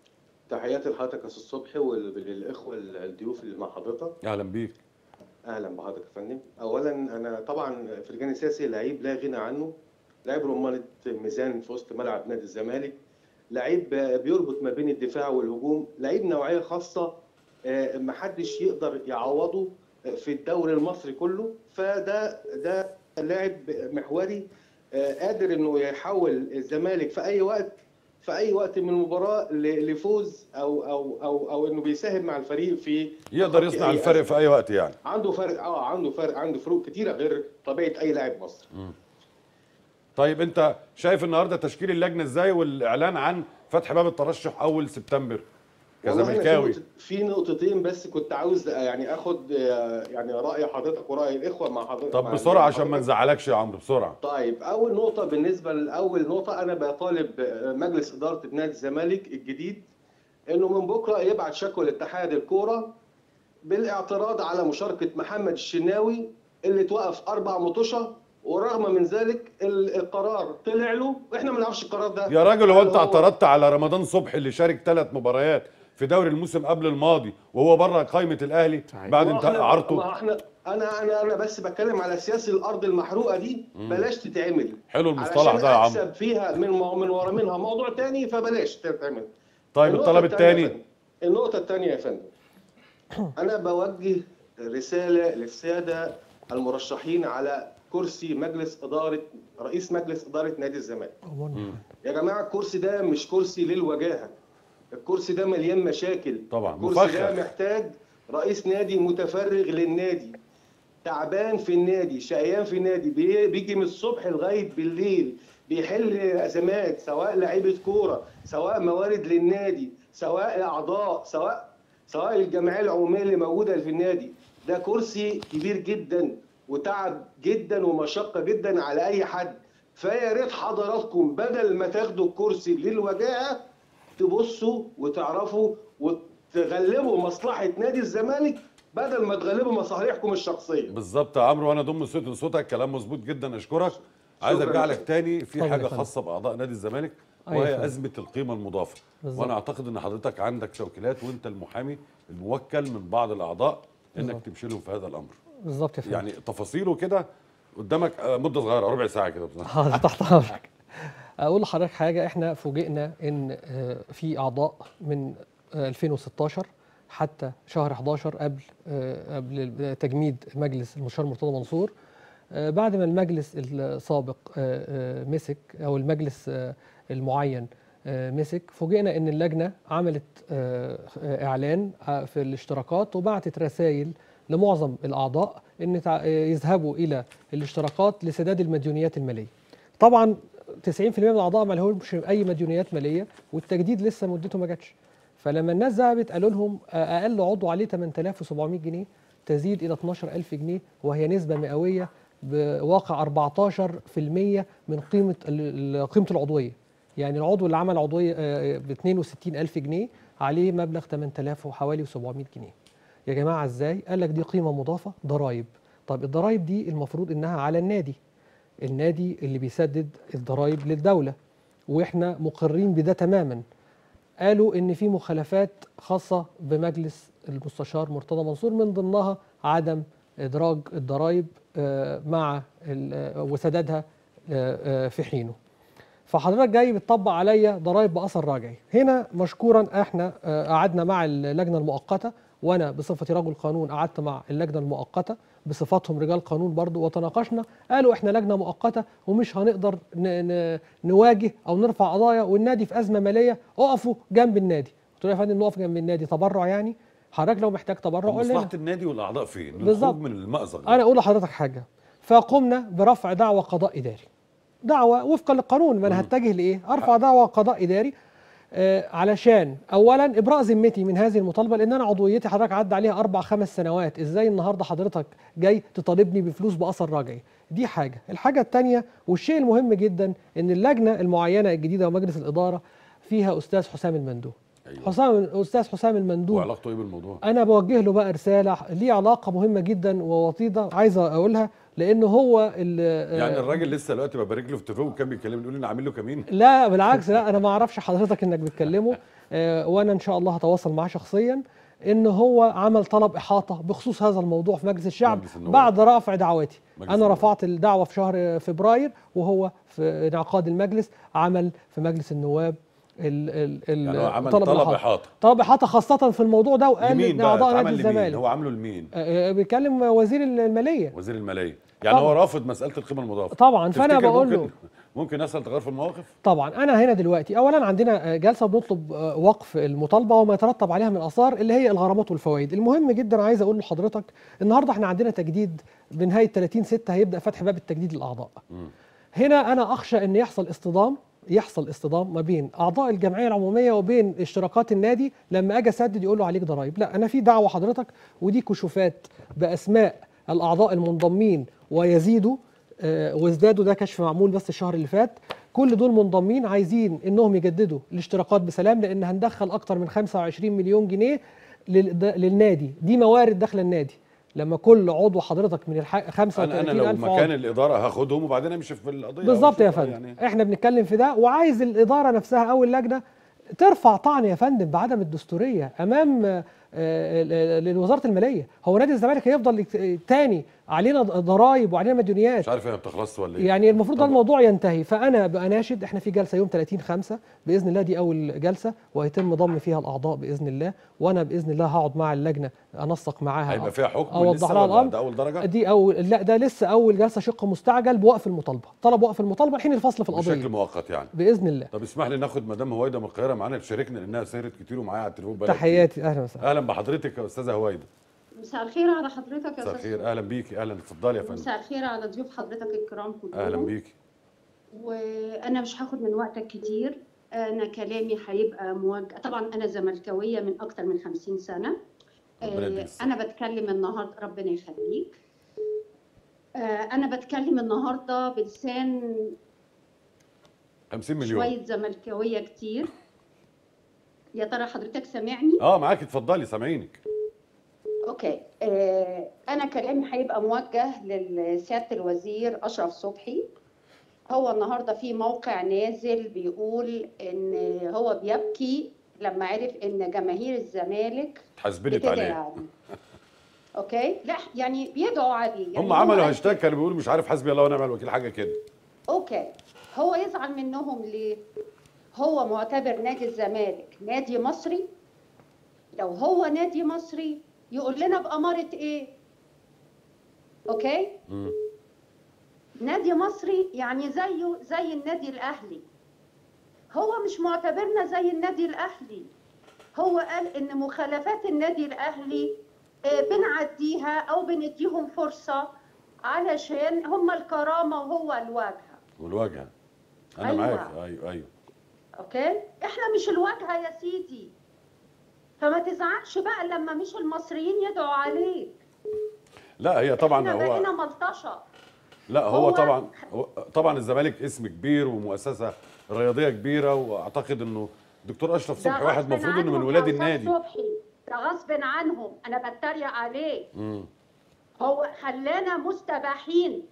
تحياتي لحضرتك يا استاذ صبحي وللاخوه الضيوف اللي مع حضرتك اهلا بيك اهلا بحضرتك يا فندم اولا انا طبعا فرجاني ساسي لعيب لا غنى عنه لعيب رمانه ميزان في وسط ملعب نادي الزمالك لعيب بيربط ما بين الدفاع والهجوم لعيب نوعيه خاصه آه، محدش يقدر يعوضه في الدوري المصري كله فده ده لاعب محوري آه، قادر انه يحول الزمالك في اي وقت في اي وقت من المباراه ل- لفوز او او او او انه بيساهم مع الفريق في يقدر تخطي يصنع أي الفرق أزمة. في اي وقت يعني عنده فرق اه عنده فرق عنده فروق كتيره غير طبيعه اي لاعب مصري طيب انت شايف النهارده تشكيل اللجنه ازاي والاعلان عن فتح باب الترشح اول سبتمبر والله أنا في كزملكاوي نقطة- في نقطتين بس كنت عاوز يعني اخد آه، يعني راي حضرتك وراي الاخوه مع حضرتك طب مع بسرعه عشان ما حضرتك. نزعلكش يا عمرو بسرعه طيب اول نقطه بالنسبه لاول نقطه انا بطالب مجلس اداره نادي الزمالك الجديد انه من بكره يبعت شكوى لاتحاد الكوره بالاعتراض على مشاركه محمد الشناوي اللي توقف اربع مطوشه ورغم من ذلك ال- القرار طلع له واحنا ما نعرفش القرار ده يا راجل هو هل انت اعترضت على رمضان صبحي اللي شارك ثلاث مباريات في دوري الموسم قبل الماضي وهو بره قائمه الاهلي بعد ما انتهاء إحنا- اعارته ما احنا انا انا انا بس بتكلم على سياسه الارض المحروقه دي بلاش تتعمل حلو المصطلح علشان ده يا عمرو اكسب فيها من من ورا منها موضوع تاني فبلاش تتعمل طيب النقطة الطلب التانية يا الثاني فندم. النقطة الثانية يا فندم أنا بوجه رسالة للسادة المرشحين على كرسي مجلس إدارة رئيس مجلس إدارة نادي الزمالك يا جماعة الكرسي ده مش كرسي للوجاهة الكرسي ده مليان مشاكل طبعا الكرسي ده مفخخ محتاج رئيس نادي متفرغ للنادي تعبان في النادي شقيان في النادي بي- بيجي من الصبح لغايه بالليل بيحل ازمات سواء لعيبه كوره سواء موارد للنادي سواء اعضاء سواء سواء الجمعيه العموميه اللي موجوده في النادي ده كرسي كبير جدا وتعب جدا ومشقه جدا على اي حد فيا ريت حضراتكم بدل ما تاخدوا الكرسي للوجاهه تبصوا وتعرفوا وتغلبوا مصلحه نادي الزمالك بدل ما تغلبوا مصالحكم الشخصيه بالظبط يا عمرو وانا ضم صوتي لصوتك كلام مظبوط جدا اشكرك عايز شكراً ارجع يا لك فندم. تاني في اتفضل يا حاجه فندم. خاصه باعضاء نادي الزمالك أيوة يا وهي فندم. ازمه القيمه المضافه بالظبط. وانا اعتقد ان حضرتك عندك توكيلات وانت المحامي الموكل من بعض الاعضاء انك بالظبط. تمشي لهم في هذا الامر بالظبط يا فندم يعني تفاصيله كده قدامك آه، مده صغيره ربع ساعه كده بصراحه حاضر تحت امرك اقول لحضرتك حاجه احنا فوجئنا ان آه، في اعضاء من آه، 2016 حتى شهر 11 قبل آه، قبل تجميد مجلس المستشار مرتضى منصور آه، بعد ما المجلس السابق آه، آه، مسك او المجلس آه، المعين آه، مسك فوجئنا ان اللجنه عملت آه، آه، اعلان آه، في الاشتراكات وبعتت رسائل لمعظم الاعضاء ان تع- آه، يذهبوا الى الاشتراكات لسداد المديونيات الماليه. طبعا 90% من الاعضاء ما لهمش اي مديونيات ماليه والتجديد لسه مدته ما جاتش. فلما الناس ذهبت قالوا لهم آه، اقل عضو عليه 8700 جنيه تزيد الى 12000 جنيه وهي نسبه مئويه بواقع 14% من قيمه ال- ال- قيمه العضويه. يعني العضو اللي عمل عضويه ب 62000 جنيه عليه مبلغ 8000 وحوالي 700 جنيه. يا جماعه ازاي؟ قال لك دي قيمه مضافه ضرائب. طب الضرائب دي المفروض انها على النادي. النادي اللي بيسدد الضرائب للدوله واحنا مقرين بده تماما. قالوا ان في مخالفات خاصه بمجلس المستشار مرتضى منصور من ضمنها عدم ادراج الضرائب آه، مع ال- آه، وسدادها آه، آه، في حينه. فحضرتك جاي بتطبق عليا ضرائب باثر راجعي هنا مشكورا احنا آه، قعدنا مع اللجنه المؤقته وانا بصفتي رجل قانون قعدت مع اللجنه المؤقته بصفاتهم رجال قانون برضو وتناقشنا قالوا احنا لجنه مؤقته ومش هنقدر ن ن نواجه او نرفع قضايا والنادي في ازمه ماليه اقفوا جنب النادي قلت له يا فندم نقف جنب النادي تبرع يعني حضرتك لو محتاج تبرع قول لنا مصلحه النادي والاعضاء فين بالظبط. بالظبط من المأزق ده. انا اقول لحضرتك حاجه فقمنا برفع دعوى قضاء اداري دعوى وفقا للقانون ما انا هتجه لايه ارفع دعوى قضاء اداري آه علشان اولا ابراء ذمتي من هذه المطالبه لان انا عضويتي حضرتك عدى عليها اربع خمس سنوات ازاي النهارده حضرتك جاي تطالبني بفلوس باثر راجعي دي حاجه الحاجه الثانيه والشيء المهم جدا ان اللجنه المعينه الجديده ومجلس الاداره فيها استاذ حسام المندوب أيوة. حسام استاذ حسام المندوب وعلاقته ايه بالموضوع انا بوجه له بقى رساله ليه علاقه مهمه جدا ووطيده عايز اقولها لانه هو ال- يعني الراجل لسه دلوقتي ببارك له في التليفون وكان بيكلمني يقول لي انا عامل له كمين لا بالعكس لا انا ما اعرفش حضرتك انك بتكلمه آه، وانا ان شاء الله هتواصل معاه شخصيا ان هو عمل طلب احاطه بخصوص هذا الموضوع في مجلس الشعب مجلس النواب. بعد رفع دعواتي مجلس انا النواب. رفعت الدعوه في شهر فبراير وهو في انعقاد المجلس عمل في مجلس النواب ال ال ال يعني هو عمل طلب طلب الإحاطة. احاطه طلب احاطه خاصه في الموضوع ده وقال لمين ان بقى اعضاء نادي اتعمل لمين الزمالك هو عامله لمين آه، آه، بيكلم وزير الماليه وزير الماليه يعني طبعا. هو رافض مساله القيمه المضافه طبعا فانا تفتكر بقول ممكن له ممكن يحصل تغير في المواقف طبعا انا هنا دلوقتي اولا عندنا آه، جلسه بنطلب آه، وقف المطالبه وما يترتب عليها من اثار اللي هي الغرامات والفوائد المهم جدا عايز اقول لحضرتك النهارده احنا عندنا تجديد بنهايه 30 6 هيبدا فتح باب التجديد للاعضاء هنا انا اخشى ان يحصل اصطدام يحصل اصطدام ما بين اعضاء الجمعيه العموميه وبين اشتراكات النادي لما اجي اسدد يقول له عليك ضرائب لا انا في دعوه حضرتك ودي كشوفات باسماء الاعضاء المنضمين ويزيدوا آه، وازدادوا ده كشف معمول بس الشهر اللي فات كل دول منضمين عايزين انهم يجددوا الاشتراكات بسلام لان هندخل اكتر من 25 مليون جنيه لل- ده- للنادي دي موارد داخل النادي لما كل عضو حضرتك من الح... انا 35 انا لو ألف مكان عضو الاداره هاخدهم وبعدين امشي في القضيه أو بالظبط يا أشوف- فندم يعني احنا بنتكلم في ده وعايز الاداره نفسها او اللجنه ترفع طعن يا فندم بعدم الدستوريه امام آه، آه، لوزاره الماليه هو نادي الزمالك هيفضل يك- تاني علينا ضرائب وعلينا مديونيات مش عارف هي ما بتخلصش ولا ايه يعني المفروض ده طبعا. الموضوع ينتهي فانا بناشد احنا في جلسه يوم 30 5 باذن الله دي اول جلسه وهيتم ضم فيها الاعضاء باذن الله وانا باذن الله هقعد مع اللجنه انسق معاها هيبقى فيها حكم اوضح لسه لها ولا الامر ده اول درجه دي اول لا ده لسه اول جلسه شق مستعجل بوقف المطالبه طلب وقف المطالبه الحين الفصل في بشكل القضيه مؤقت يعني باذن الله طب اسمح لي ناخد مدام هويدا من القاهره معانا تشاركنا لانها سهرت كتير ومعايا على التليفون بقالها كتير. تحياتي اهلا وسهلا اهلا بحضرتك يا استاذه هويدا مساء الخير على حضرتك يا مساء استاذ الخير اهلا بيكي اهلا اتفضلي يا فندم مساء الخير على ضيوف حضرتك الكرام كلهم اهلا بيكي وانا مش هاخد من وقتك كتير انا كلامي هيبقى موجه طبعا انا زملكاويه من اكتر من 50 سنه ربنا يديك آه، الصحة. انا بتكلم النهارده ربنا يخليك آه، انا بتكلم النهارده بلسان 50 مليون شويه زملكاويه كتير يا ترى حضرتك سامعني اه معاكي اتفضلي سامعينك اوكي آه، انا كلامي هيبقى موجه لسياده الوزير اشرف صبحي هو النهارده في موقع نازل بيقول ان هو بيبكي لما عرف ان جماهير الزمالك اتحاسبنت بتدعي عليه عليه اوكي لا يعني بيدعوا عليه يعني هم هو عملوا قال هاشتاج كانوا بيقولوا مش عارف حسبي الله ونعم الوكيل حاجه كده اوكي هو يزعل منهم ليه هو معتبر نادي الزمالك نادي مصري لو هو نادي مصري يقول لنا بأمارة ايه اوكي مم. نادي مصري يعني زيه زي النادي الاهلي هو مش معتبرنا زي النادي الاهلي هو قال ان مخالفات النادي الاهلي آه، بنعديها او بنديهم فرصه علشان هم الكرامه وهو الواجهه والواجهه انا أيوة. معاك ايوه ايوه اوكي احنا مش الواجهه يا سيدي فما تزعلش بقى لما مش المصريين يدعوا عليك لا هي طبعا احنا هو بقينا ملطشه لا هو, هو- طبعا هو طبعا الزمالك اسم كبير ومؤسسه رياضيه كبيره واعتقد انه دكتور اشرف ده صبحي واحد غصب المفروض انه من عنهم ولاد يا أستاذ النادي صبحي ده غصب عنهم انا بتريق عليه مم. هو خلانا مستباحين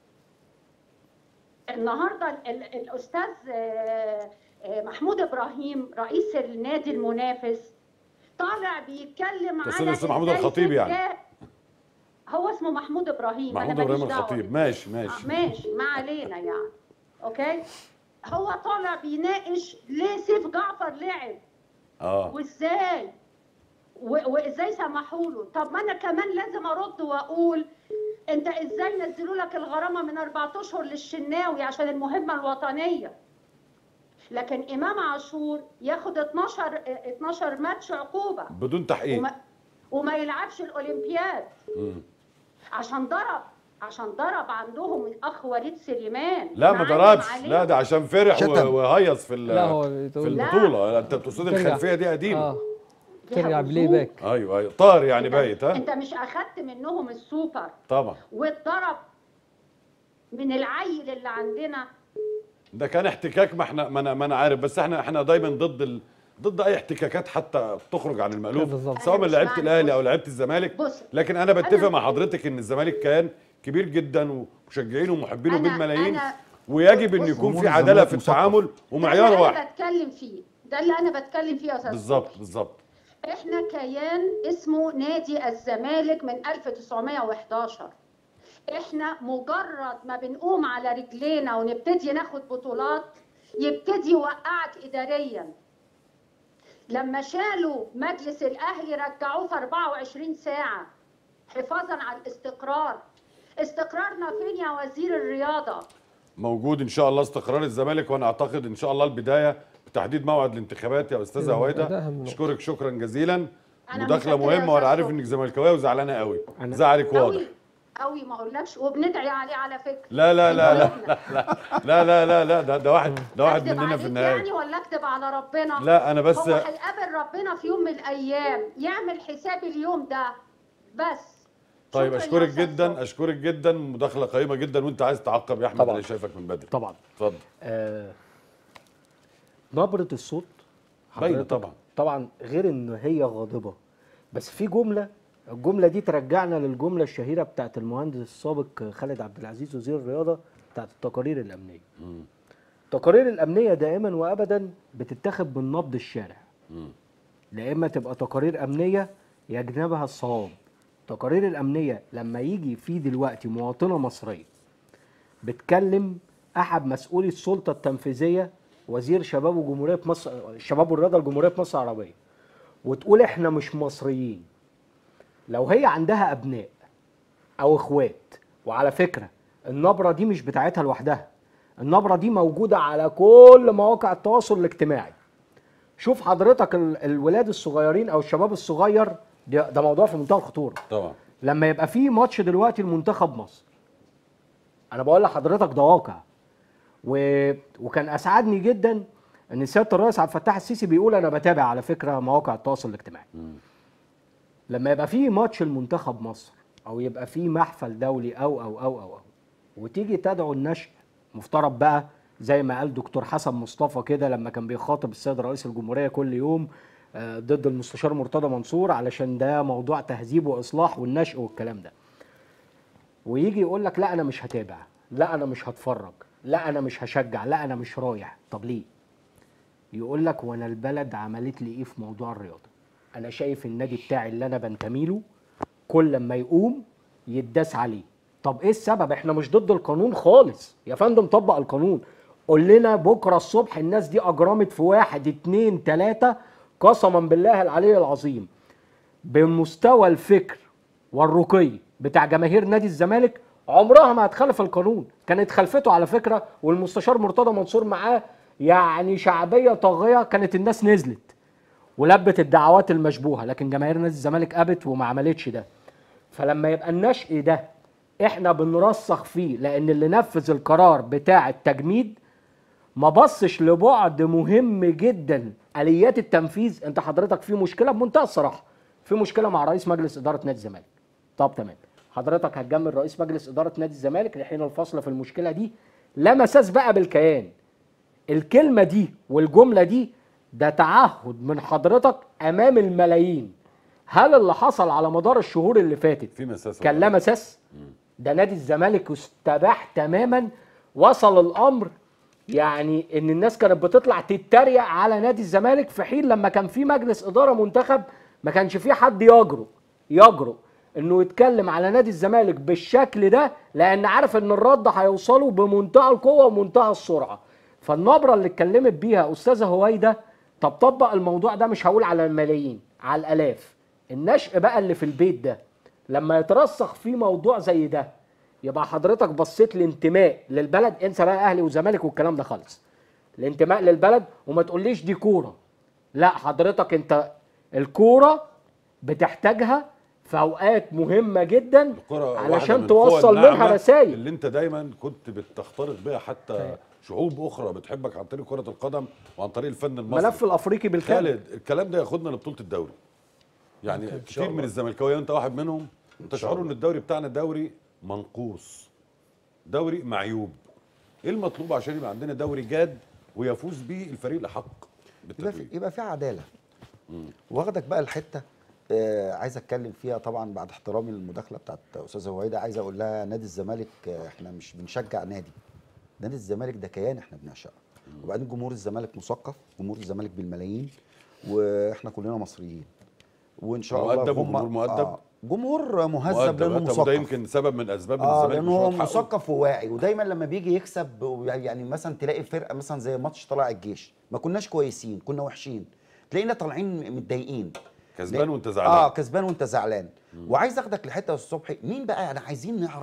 النهارده ال- ال- الاستاذ آه، آه، محمود ابراهيم رئيس النادي المنافس طالع بيتكلم تقصد على اسمه محمود إزاي الخطيب يعني؟ سجاد- هو اسمه محمود ابراهيم أنا محمود ماليش ابراهيم دعوة الخطيب بيه. ماشي آه، ماشي ماشي ما علينا يعني اوكي هو طالع بيناقش ليه سيف جعفر لعب اه وازاي و- وازاي سمحوا له طب ما انا كمان لازم ارد واقول انت ازاي نزلوا لك الغرامه من اربع اشهر للشناوي عشان المهمه الوطنيه لكن امام عاشور ياخد 12 اه، 12 ماتش عقوبه بدون تحقيق وما, وما يلعبش الاولمبياد مم. عشان ضرب عشان ضرب عندهم الاخ وليد سليمان لا ما معلم ضربش عليه. لا ده عشان فرح شتم. و- وهيص في ال- لا هو في بتقول لا. البطوله انت تقصد ترجع. الخلفيه دي قديمه اه دي ترجع بلاي هبوظوه. باك ايوه ايوه طار يعني انت- بايت ها انت مش اخدت منهم السوبر طبعا واتضرب من العيل اللي عندنا ده كان احتكاك ما احنا ما انا ما انا عارف بس احنا احنا دايما ضد ال... ضد اي احتكاكات حتى تخرج عن المألوف بالظبط. سواء من أنا مش لعيبه معنى- الاهلي بص- او لعيبه الزمالك بص لكن انا بتفق أنا- مع حضرتك ان الزمالك كان كبير جدا ومشجعينه ومحبينه أنا- بالملايين أنا- ويجب ان بص- يكون جمهور في عداله في الزمالك مثقف. التعامل ده ومعيار اللي واحد انا بتكلم فيه ده اللي انا بتكلم فيه يا استاذ بالظبط صبحي. بالظبط احنا كيان اسمه نادي الزمالك من 1911 احنا مجرد ما بنقوم على رجلينا ونبتدي ناخد بطولات يبتدي يوقعك اداريا لما شالوا مجلس الاهلي رجعوه في 24 ساعه حفاظا على الاستقرار استقرارنا فين يا وزير الرياضه موجود ان شاء الله استقرار الزمالك وانا اعتقد ان شاء الله البدايه بتحديد موعد الانتخابات يا استاذه ده هويدا أهم نقطة. اشكرك شكرا جزيلا أنا مداخله متشكرة يا مهمه وانا أستاذ عارف صبحي. انك زملكاويه وزعلانه قوي أنا- زعلك واضح قوي قوي ما اقولكش وبندعي عليه على فكره لا لا لا لا قلوبنا. لا لا لا لا ده ده واحد ده واحد أكدب مننا في عليك النهايه يعني ولا اكتب على ربنا لا انا بس هو هيقابل ربنا في يوم من الايام يعمل حساب اليوم ده بس طيب شكراً يا اشكرك أستاذ جدا صبحي. اشكرك جدا مداخله قيمه جدا وانت عايز تعقب يا احمد طبعاً. انا شايفك من بدري طبعا اتفضل آه نبرة الصوت باينة حضرتك طبعاً. طبعا غير ان هي غاضبة بس في جملة الجملة دي ترجعنا للجملة الشهيرة بتاعت المهندس السابق خالد عبد العزيز وزير الرياضة بتاعت التقارير الأمنية التقارير الأمنية دائما وأبدا بتتاخد من نبض الشارع لا إما تبقى تقارير أمنية يجنبها الصواب التقارير الأمنية لما يجي في دلوقتي مواطنة مصرية بتكلم احد مسؤولي السلطه التنفيذيه وزير شباب وجمهوريه مصر الشباب والرياضه الجمهوريه مصر العربيه وتقول احنا مش مصريين لو هي عندها ابناء او اخوات وعلى فكره النبره دي مش بتاعتها لوحدها النبره دي موجوده على كل مواقع التواصل الاجتماعي شوف حضرتك ال- الولاد الصغيرين او الشباب الصغير ده, ده موضوع في منتهى الخطوره طبعا لما يبقى في ماتش دلوقتي لمنتخب مصر انا بقول لحضرتك ده واقع و... وكان اسعدني جدا ان سياده الرئيس عبد الفتاح السيسي بيقول انا بتابع على فكره مواقع التواصل الاجتماعي لما يبقى في ماتش لمنتخب مصر او يبقى في محفل دولي او او او او, أو وتيجي تدعو النشء مفترض بقى زي ما قال دكتور حسن مصطفى كده لما كان بيخاطب السيد رئيس الجمهوريه كل يوم آه، ضد المستشار مرتضى منصور علشان ده موضوع تهذيب واصلاح والنشء والكلام ده ويجي يقول لك لا انا مش هتابع لا انا مش هتفرج لا انا مش هشجع لا انا مش رايح طب ليه يقول لك وانا البلد عملت لي ايه في موضوع الرياضه انا شايف النادي بتاعي اللي انا بنتمي له كل لما يقوم يتداس عليه طب ايه السبب احنا مش ضد القانون خالص يا فندم طبق القانون قول لنا بكره الصبح الناس دي اجرمت في واحد اتنين تلاته قسما بالله العلي العظيم بمستوى الفكر والرقي بتاع جماهير نادي الزمالك عمرها ما هتخالف القانون كانت خلفته على فكره والمستشار مرتضى منصور معاه يعني شعبيه طاغيه كانت الناس نزلت ولبت الدعوات المشبوهه لكن جماهير نادي الزمالك ابت وما عملتش ده فلما يبقى النشء ده احنا بنرسخ فيه لان اللي نفذ القرار بتاع التجميد ما بصش لبعد مهم جدا اليات التنفيذ انت حضرتك في مشكله بمنتهى الصراحه في مشكله مع رئيس مجلس اداره نادي الزمالك طب تمام حضرتك هتجمل رئيس مجلس اداره نادي الزمالك لحين الفصل في المشكله دي لا مساس بقى بالكيان الكلمه دي والجمله دي ده تعهد من حضرتك امام الملايين هل اللي حصل على مدار الشهور اللي فاتت في مساس كان لا مساس ده نادي الزمالك استباح تماما وصل الامر يعني ان الناس كانت بتطلع تتريق على نادي الزمالك في حين لما كان في مجلس اداره منتخب ما كانش في حد يجرؤ يجرؤ انه يتكلم على نادي الزمالك بالشكل ده لان عارف ان الرد هيوصله بمنتهى القوه ومنتهى السرعه فالنبره اللي اتكلمت بيها استاذه هويده طب طبق الموضوع ده مش هقول على الملايين على الالاف النشء بقى اللي في البيت ده لما يترسخ فيه موضوع زي ده يبقى حضرتك بصيت لانتماء للبلد انسى بقى اهلي وزمالك والكلام ده خالص الانتماء للبلد وما تقوليش دي كوره لا حضرتك انت الكوره بتحتاجها في اوقات مهمه جدا الكرة واحدة من علشان القوى توصل الناعمة منها رسائل اللي انت دايما كنت بتختلط بيها حتى شعوب اخرى بتحبك عن طريق كره القدم وعن طريق الفن المصري الملف الافريقي بالكامل خالد الكلام ده ياخدنا لبطوله الدوري يعني كتير من الزملكاويه وانت واحد منهم تشعروا ان الدوري بتاعنا دوري منقوص دوري معيوب ايه المطلوب عشان يبقى عندنا دوري جاد ويفوز بيه الفريق الاحق يبقى في بالتتويج يبقى في عداله واخدك بقى الحته آه عايز اتكلم فيها طبعا بعد احترامي للمداخله بتاعت استاذه هويده عايز اقول لها نادي الزمالك آه احنا مش بنشجع نادي نادي الزمالك ده كيان احنا بنعشقه وبعدين جمهور الزمالك مثقف جمهور الزمالك بالملايين واحنا كلنا مصريين وان شاء الله مؤدب هم- وجمهور مؤدب؟ جمهور مهذب مؤدب لانه أنت- وده مثقف يمكن سبب من اسباب ان اه الزمالك لانه مش هو واخد حقه. مثقف وواعي ودايما لما بيجي يكسب يعني مثلا تلاقي فرقه مثلا زي ماتش طلع الجيش ما كناش كويسين كنا وحشين تلاقينا طالعين متضايقين كسبان لا- وانت زعلان اه كسبان وانت زعلان وعايز اخدك لحته الصبح مين بقى انا عايزين نعرف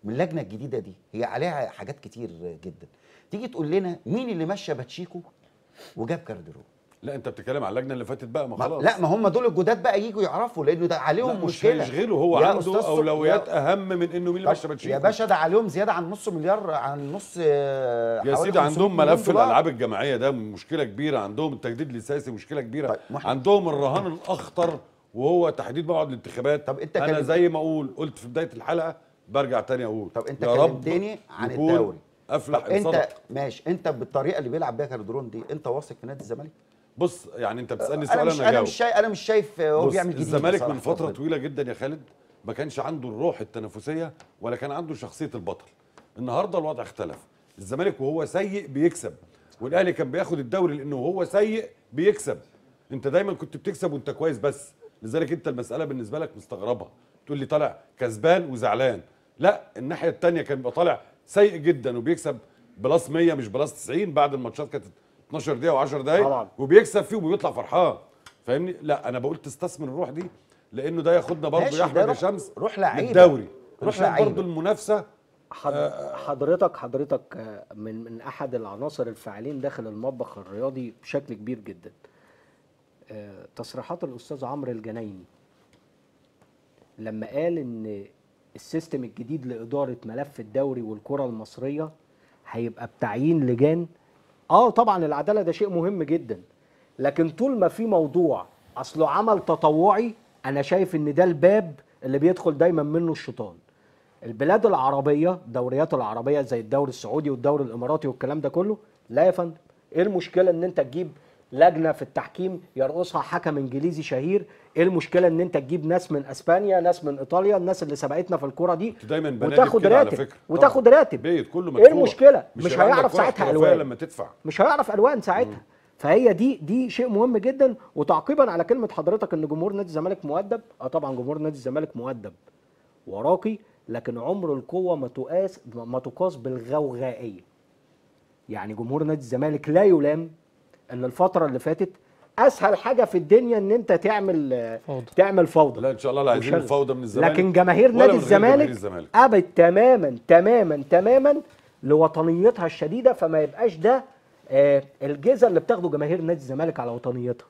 من اللجنه الجديده دي هي عليها حاجات كتير جدا تيجي تقول لنا مين اللي مشى باتشيكو وجاب كارديرو لا انت بتتكلم على اللجنه اللي فاتت بقى ما ما خلاص لا ما هم دول الجداد بقى يجوا يعرفوا لانه ده لا عليهم مش مشكله هيشغله هو يا عنده أستاذ صبحي، اولويات يا- اهم من انه مين اللي مشى باتشيكو يا باشا ده عليهم زياده عن نص مليار عن نص آه، يا حوالي سيدي 500 عندهم مليون ملف دولار. الالعاب الجماعيه ده مشكله كبيره عندهم التجديد الاساسي مشكله كبيره طيب، ما إحنا- عندهم الرهان الاخطر وهو تحديد موعد الانتخابات طب أنت انا كلمت- زي ما اقول قلت في بدايه الحلقه برجع تاني اقول طب انت يا رب كلمتني عن يكون الدوري افلح طب إن انت صدق. ماشي انت بالطريقه اللي بيلعب بيها كاردرون دي انت واثق في نادي الزمالك بص يعني انت بتسالني انا سؤال مش انا انا جاوب مش شايف انا مش شايف هو بص بيعمل جديد الزمالك بصراحة من فتره ربنا. طويله جدا يا خالد ما كانش عنده الروح التنافسيه ولا كان عنده شخصيه البطل النهارده الوضع اختلف الزمالك وهو سيء بيكسب والاهلي كان بياخد الدوري لانه هو سيء بيكسب انت دايما كنت بتكسب وانت كويس بس لذلك انت المساله بالنسبه لك مستغربها تقول لي طالع كسبان وزعلان لا الناحيه الثانيه كان بيبقى طالع سيء جدا وبيكسب بلس 100 مش بلس 90 بعد الماتشات كانت 12 دقيقه و10 دقائق طبعا. وبيكسب فيه وبيطلع فرحان فاهمني لا انا بقول تستثمر الروح دي لانه ده ياخدنا برضه ماشي، يا ده احمد يا روح- شمس روح لعيبة. للدوري روح روح لعيبة. برضه المنافسه حض- حضرتك حضرتك آه، من من احد العناصر الفاعلين داخل المطبخ الرياضي بشكل كبير جدا آه، تصريحات الاستاذ عمرو الجنايني لما قال ان السيستم الجديد لاداره ملف الدوري والكره المصريه هيبقى بتعيين لجان اه طبعا العداله ده شيء مهم جدا لكن طول ما في موضوع اصله عمل تطوعي انا شايف ان ده الباب اللي بيدخل دايما منه الشيطان البلاد العربيه الدوريات العربيه زي الدوري السعودي والدوري الاماراتي والكلام ده كله لا يا فندم ايه المشكله ان انت تجيب لجنه في التحكيم يرقصها حكم انجليزي شهير ايه المشكله ان انت تجيب ناس من اسبانيا ناس من ايطاليا الناس اللي سبقتنا في الكوره دي دايما بنادي وتاخد بكده على راتب فكرة. وتاخد طبعاً. راتب بيت كله ايه مدفوع. المشكله مش, هيبقى عندك هيعرف كرة ساعتها احترافية الوان لما تدفع مش هيعرف الوان ساعتها فهي دي دي شيء مهم جدا وتعقيبا على كلمه حضرتك ان جمهور نادي الزمالك مؤدب اه طبعا جمهور نادي الزمالك مؤدب وراقي لكن عمر القوه ما تقاس ما تقاس بالغوغائيه يعني جمهور نادي الزمالك لا يلام ان الفتره اللي فاتت اسهل حاجه في الدنيا ان انت تعمل فوضى. تعمل فوضى لا ان شاء الله لا عايزين وشغل. الفوضى من الزمالك لكن جماهير ولا نادي من غير جماهير الزمالك الزمالك ابت تماما تماما تماما لوطنيتها الشديده فما يبقاش ده آه الجزء اللي بتاخده جماهير نادي الزمالك على وطنيتها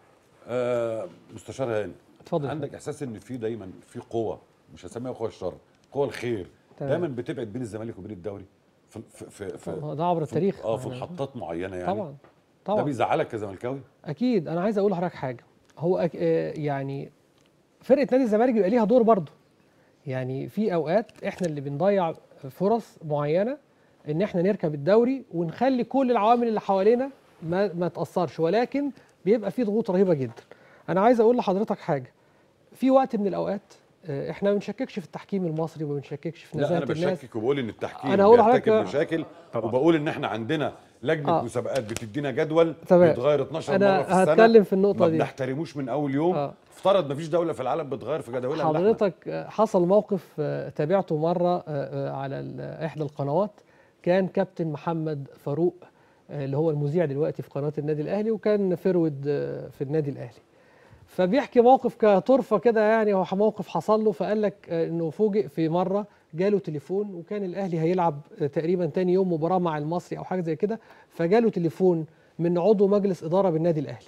آه مستشار هاني اتفضل. عندك احساس ان في دايما في قوه مش هسميها قوه الشر قوه الخير تمام. دايما بتبعد بين الزمالك وبين الدوري في في في, في ده عبر في- التاريخ اه في يعني. محطات معينه يعني طبعا ده طبعا بيزعلك كزملكاوي اكيد انا عايز اقول لحضرتك حاجه هو أك... آه، يعني فرقه نادي الزمالك بيبقى ليها دور برضه يعني في اوقات احنا اللي بنضيع فرص معينه ان احنا نركب الدوري ونخلي كل العوامل اللي حوالينا ما ما تاثرش ولكن بيبقى في ضغوط رهيبه جدا انا عايز اقول لحضرتك حاجه في وقت من الاوقات آه، احنا ما بنشككش في التحكيم المصري وما بنشككش في لا نزاهه انا الناس بشكك وبقول ان التحكيم أنا هقول بيرتكب لحضرتك- مشاكل وبقول ان احنا عندنا لجنه آه. مسابقات بتدينا جدول تمام. بيتغير 12 أنا مره في السنه هتكلم في النقطة ما دي. بنحترموش من اول يوم آه. افترض مفيش دوله في العالم بتغير في جداولها إلا إحنا. حضرتك آه، حصل موقف آه، تابعته مرة آه، آه، على ال- إحدى القنوات كان كابتن محمد فاروق آه، اللي هو المذيع دلوقتي في قناة النادي الأهلي وكان فرود آه، في النادي الأهلي فبيحكي موقف كطرفة كده يعني هو موقف حصل له فقال لك آه، إنه فوجئ في مرة جاله تليفون وكان الأهلي هيلعب آه، تقريبا تاني يوم مباراة مع المصري أو حاجة زي كده فجاله تليفون من عضو مجلس إدارة بالنادي الأهلي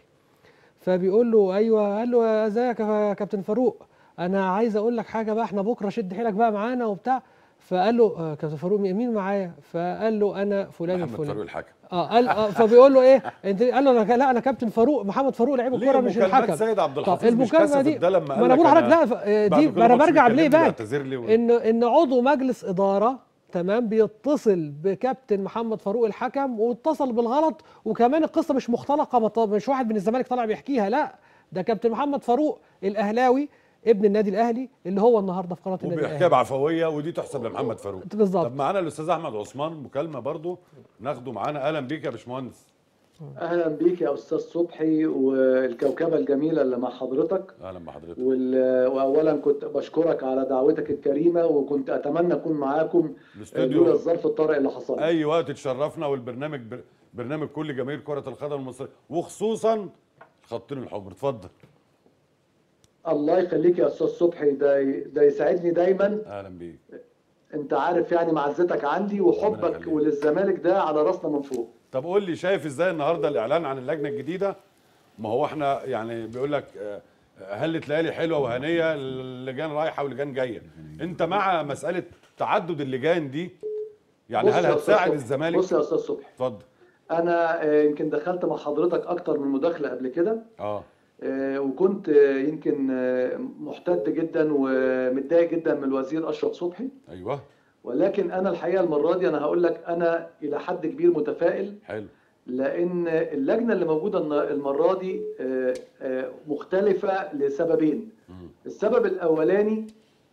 فبيقول له ايوه قال له ازيك يا كابتن فاروق انا عايز اقول لك حاجه بقى احنا بكره شد حيلك بقى معانا وبتاع فقال له آه، كابتن فاروق مين مين معايا فقال له انا فلان محمد فاروق الفلاني الحكم اه قال آه فبيقول له ايه انت قال له أنا لا انا كابتن فاروق محمد فاروق لعيب ليه الكوره مش مكالمات الحكم سيد عبد طب الحفيظ مش المكالمه كسفت دي ده لما ما قال انا لك بقول لحضرتك أنا لا ف- آه، بعد دي كل ما انا ماتش برجع بيكلمني ليه بقى بيعتذر لي و- ان ان عضو مجلس اداره تمام بيتصل بكابتن محمد فاروق الحكم واتصل بالغلط وكمان القصه مش مختلقه ما ط- مش واحد من الزمالك طالع بيحكيها لا ده كابتن محمد فاروق الاهلاوي ابن النادي الاهلي اللي هو النهارده في قناه النادي وبيحكيها الاهلي بعفويه ودي تحسب لمحمد فاروق بالظبط. طب معانا الاستاذ احمد عثمان مكالمه برضو ناخده معانا اهلا بيك يا باشمهندس اهلا بيك يا استاذ صبحي والكوكبه الجميله اللي مع حضرتك اهلا بحضرتك وال- واولا كنت بشكرك على دعوتك الكريمه وكنت اتمنى اكون معاكم الاستوديو. لولا الظرف الطارئ اللي حصل لي. اي وقت تشرفنا والبرنامج بر... برنامج كل جماهير كره القدم المصريه وخصوصا خطين الحمر اتفضل الله يخليك يا استاذ صبحي ده ده يسعدني دايما اهلا بيك انت عارف يعني معزتك عندي وحبك يخليك. وللزمالك ده على راسنا من فوق طب قول لي شايف ازاي النهارده الاعلان عن اللجنه الجديده ما هو احنا يعني بيقول لك آه، هلت ليالي حلوه وهنيه اللجان رايحه واللجان جايه انت مع مساله تعدد اللجان دي يعني بص هل يا أستاذ هتساعد صبحي، الزمالك بص يا استاذ صبحي اتفضل انا آه، يمكن دخلت مع حضرتك اكتر من مداخله قبل كده اه آه، وكنت آه، يمكن آه، محتد جدا ومتضايق جدا من الوزير اشرف صبحي ايوه ولكن انا الحقيقه المره دي انا هقول لك انا الى حد كبير متفائل حلو لان اللجنه اللي موجوده الن- المره دي آه، آه، مختلفه لسببين السبب الاولاني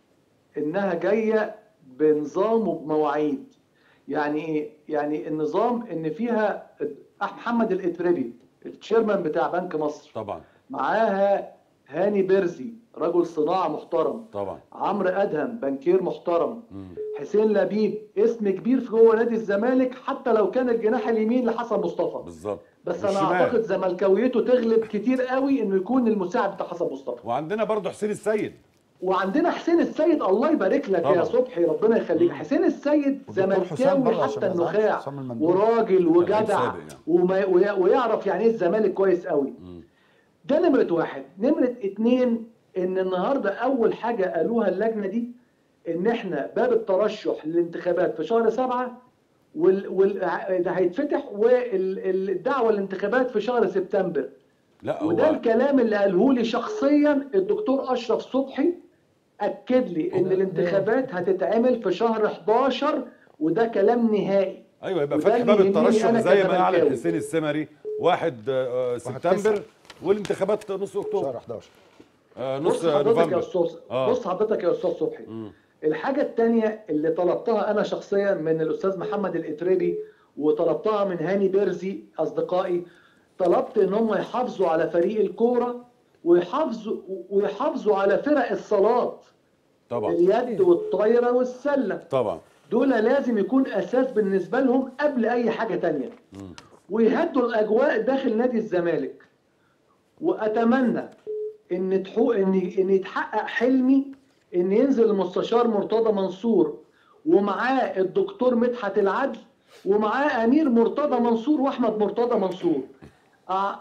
انها جايه بنظام وبمواعيد يعني ايه يعني النظام ان فيها محمد الاتربي التشيرمان بتاع بنك مصر طبعا معاها هاني بيرزي رجل صناعه محترم طبعا عمرو ادهم بنكير محترم مم. حسين لبيب اسم كبير في جوه نادي الزمالك حتى لو كان الجناح اليمين لحسن مصطفى بالظبط بس انا والشمال. اعتقد زملكاويته تغلب كتير قوي انه يكون المساعد بتاع حسن مصطفى وعندنا برضو حسين السيد وعندنا حسين السيد الله يبارك لك طبعا. يا صبحي ربنا يخليك حسين السيد والدكتور حسام زملكاوي برضه عشان حتى ما يزعلش، النخاع حسام المندوب. وراجل لعيب وجدع سابق يعني. وما وي- ويعرف يعني ايه الزمالك كويس قوي ده نمرة واحد نمرة اتنين ان النهاردة اول حاجة قالوها اللجنة دي ان احنا باب الترشح للانتخابات في شهر سبعة وال... وال... ده هيتفتح والدعوة الانتخابات في شهر سبتمبر لا وده هو الكلام اللي قاله لي شخصيا الدكتور اشرف صبحي اكد لي ان الانتخابات هتتعمل في شهر 11 وده كلام نهائي ايوه يبقى وده فتح اللي باب يهمني الترشح أنا زي ما اعلن كزملكاوي. حسين السمري 1 آه، سبتمبر تسعة. والانتخابات نص شهر اكتوبر 11 آه، نص بص حضرتك يا نوفمبر استاذ آه. بص حضرتك يا استاذ صبحي الحاجه الثانيه اللي طلبتها انا شخصيا من الاستاذ محمد الاتربي وطلبتها من هاني بيرزي اصدقائي طلبت ان هم يحافظوا على فريق الكوره ويحافظوا ويحافظوا على فرق الصالات طبعا اليد والطايره والسله طبعا دول لازم يكون اساس بالنسبه لهم قبل اي حاجه تانية ويهدوا الاجواء داخل نادي الزمالك واتمنى ان تحو ان ان يتحقق حلمي ان ينزل المستشار مرتضى منصور ومعاه الدكتور مدحت العدل ومعاه امير مرتضى منصور واحمد مرتضى منصور أع-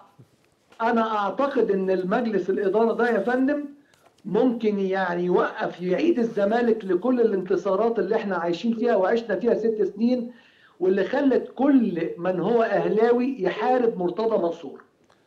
انا اعتقد ان المجلس الاداره ده يا فندم ممكن يعني يوقف يعيد الزمالك لكل الانتصارات اللي احنا عايشين فيها وعشنا فيها ست سنين واللي خلت كل من هو اهلاوي يحارب مرتضى منصور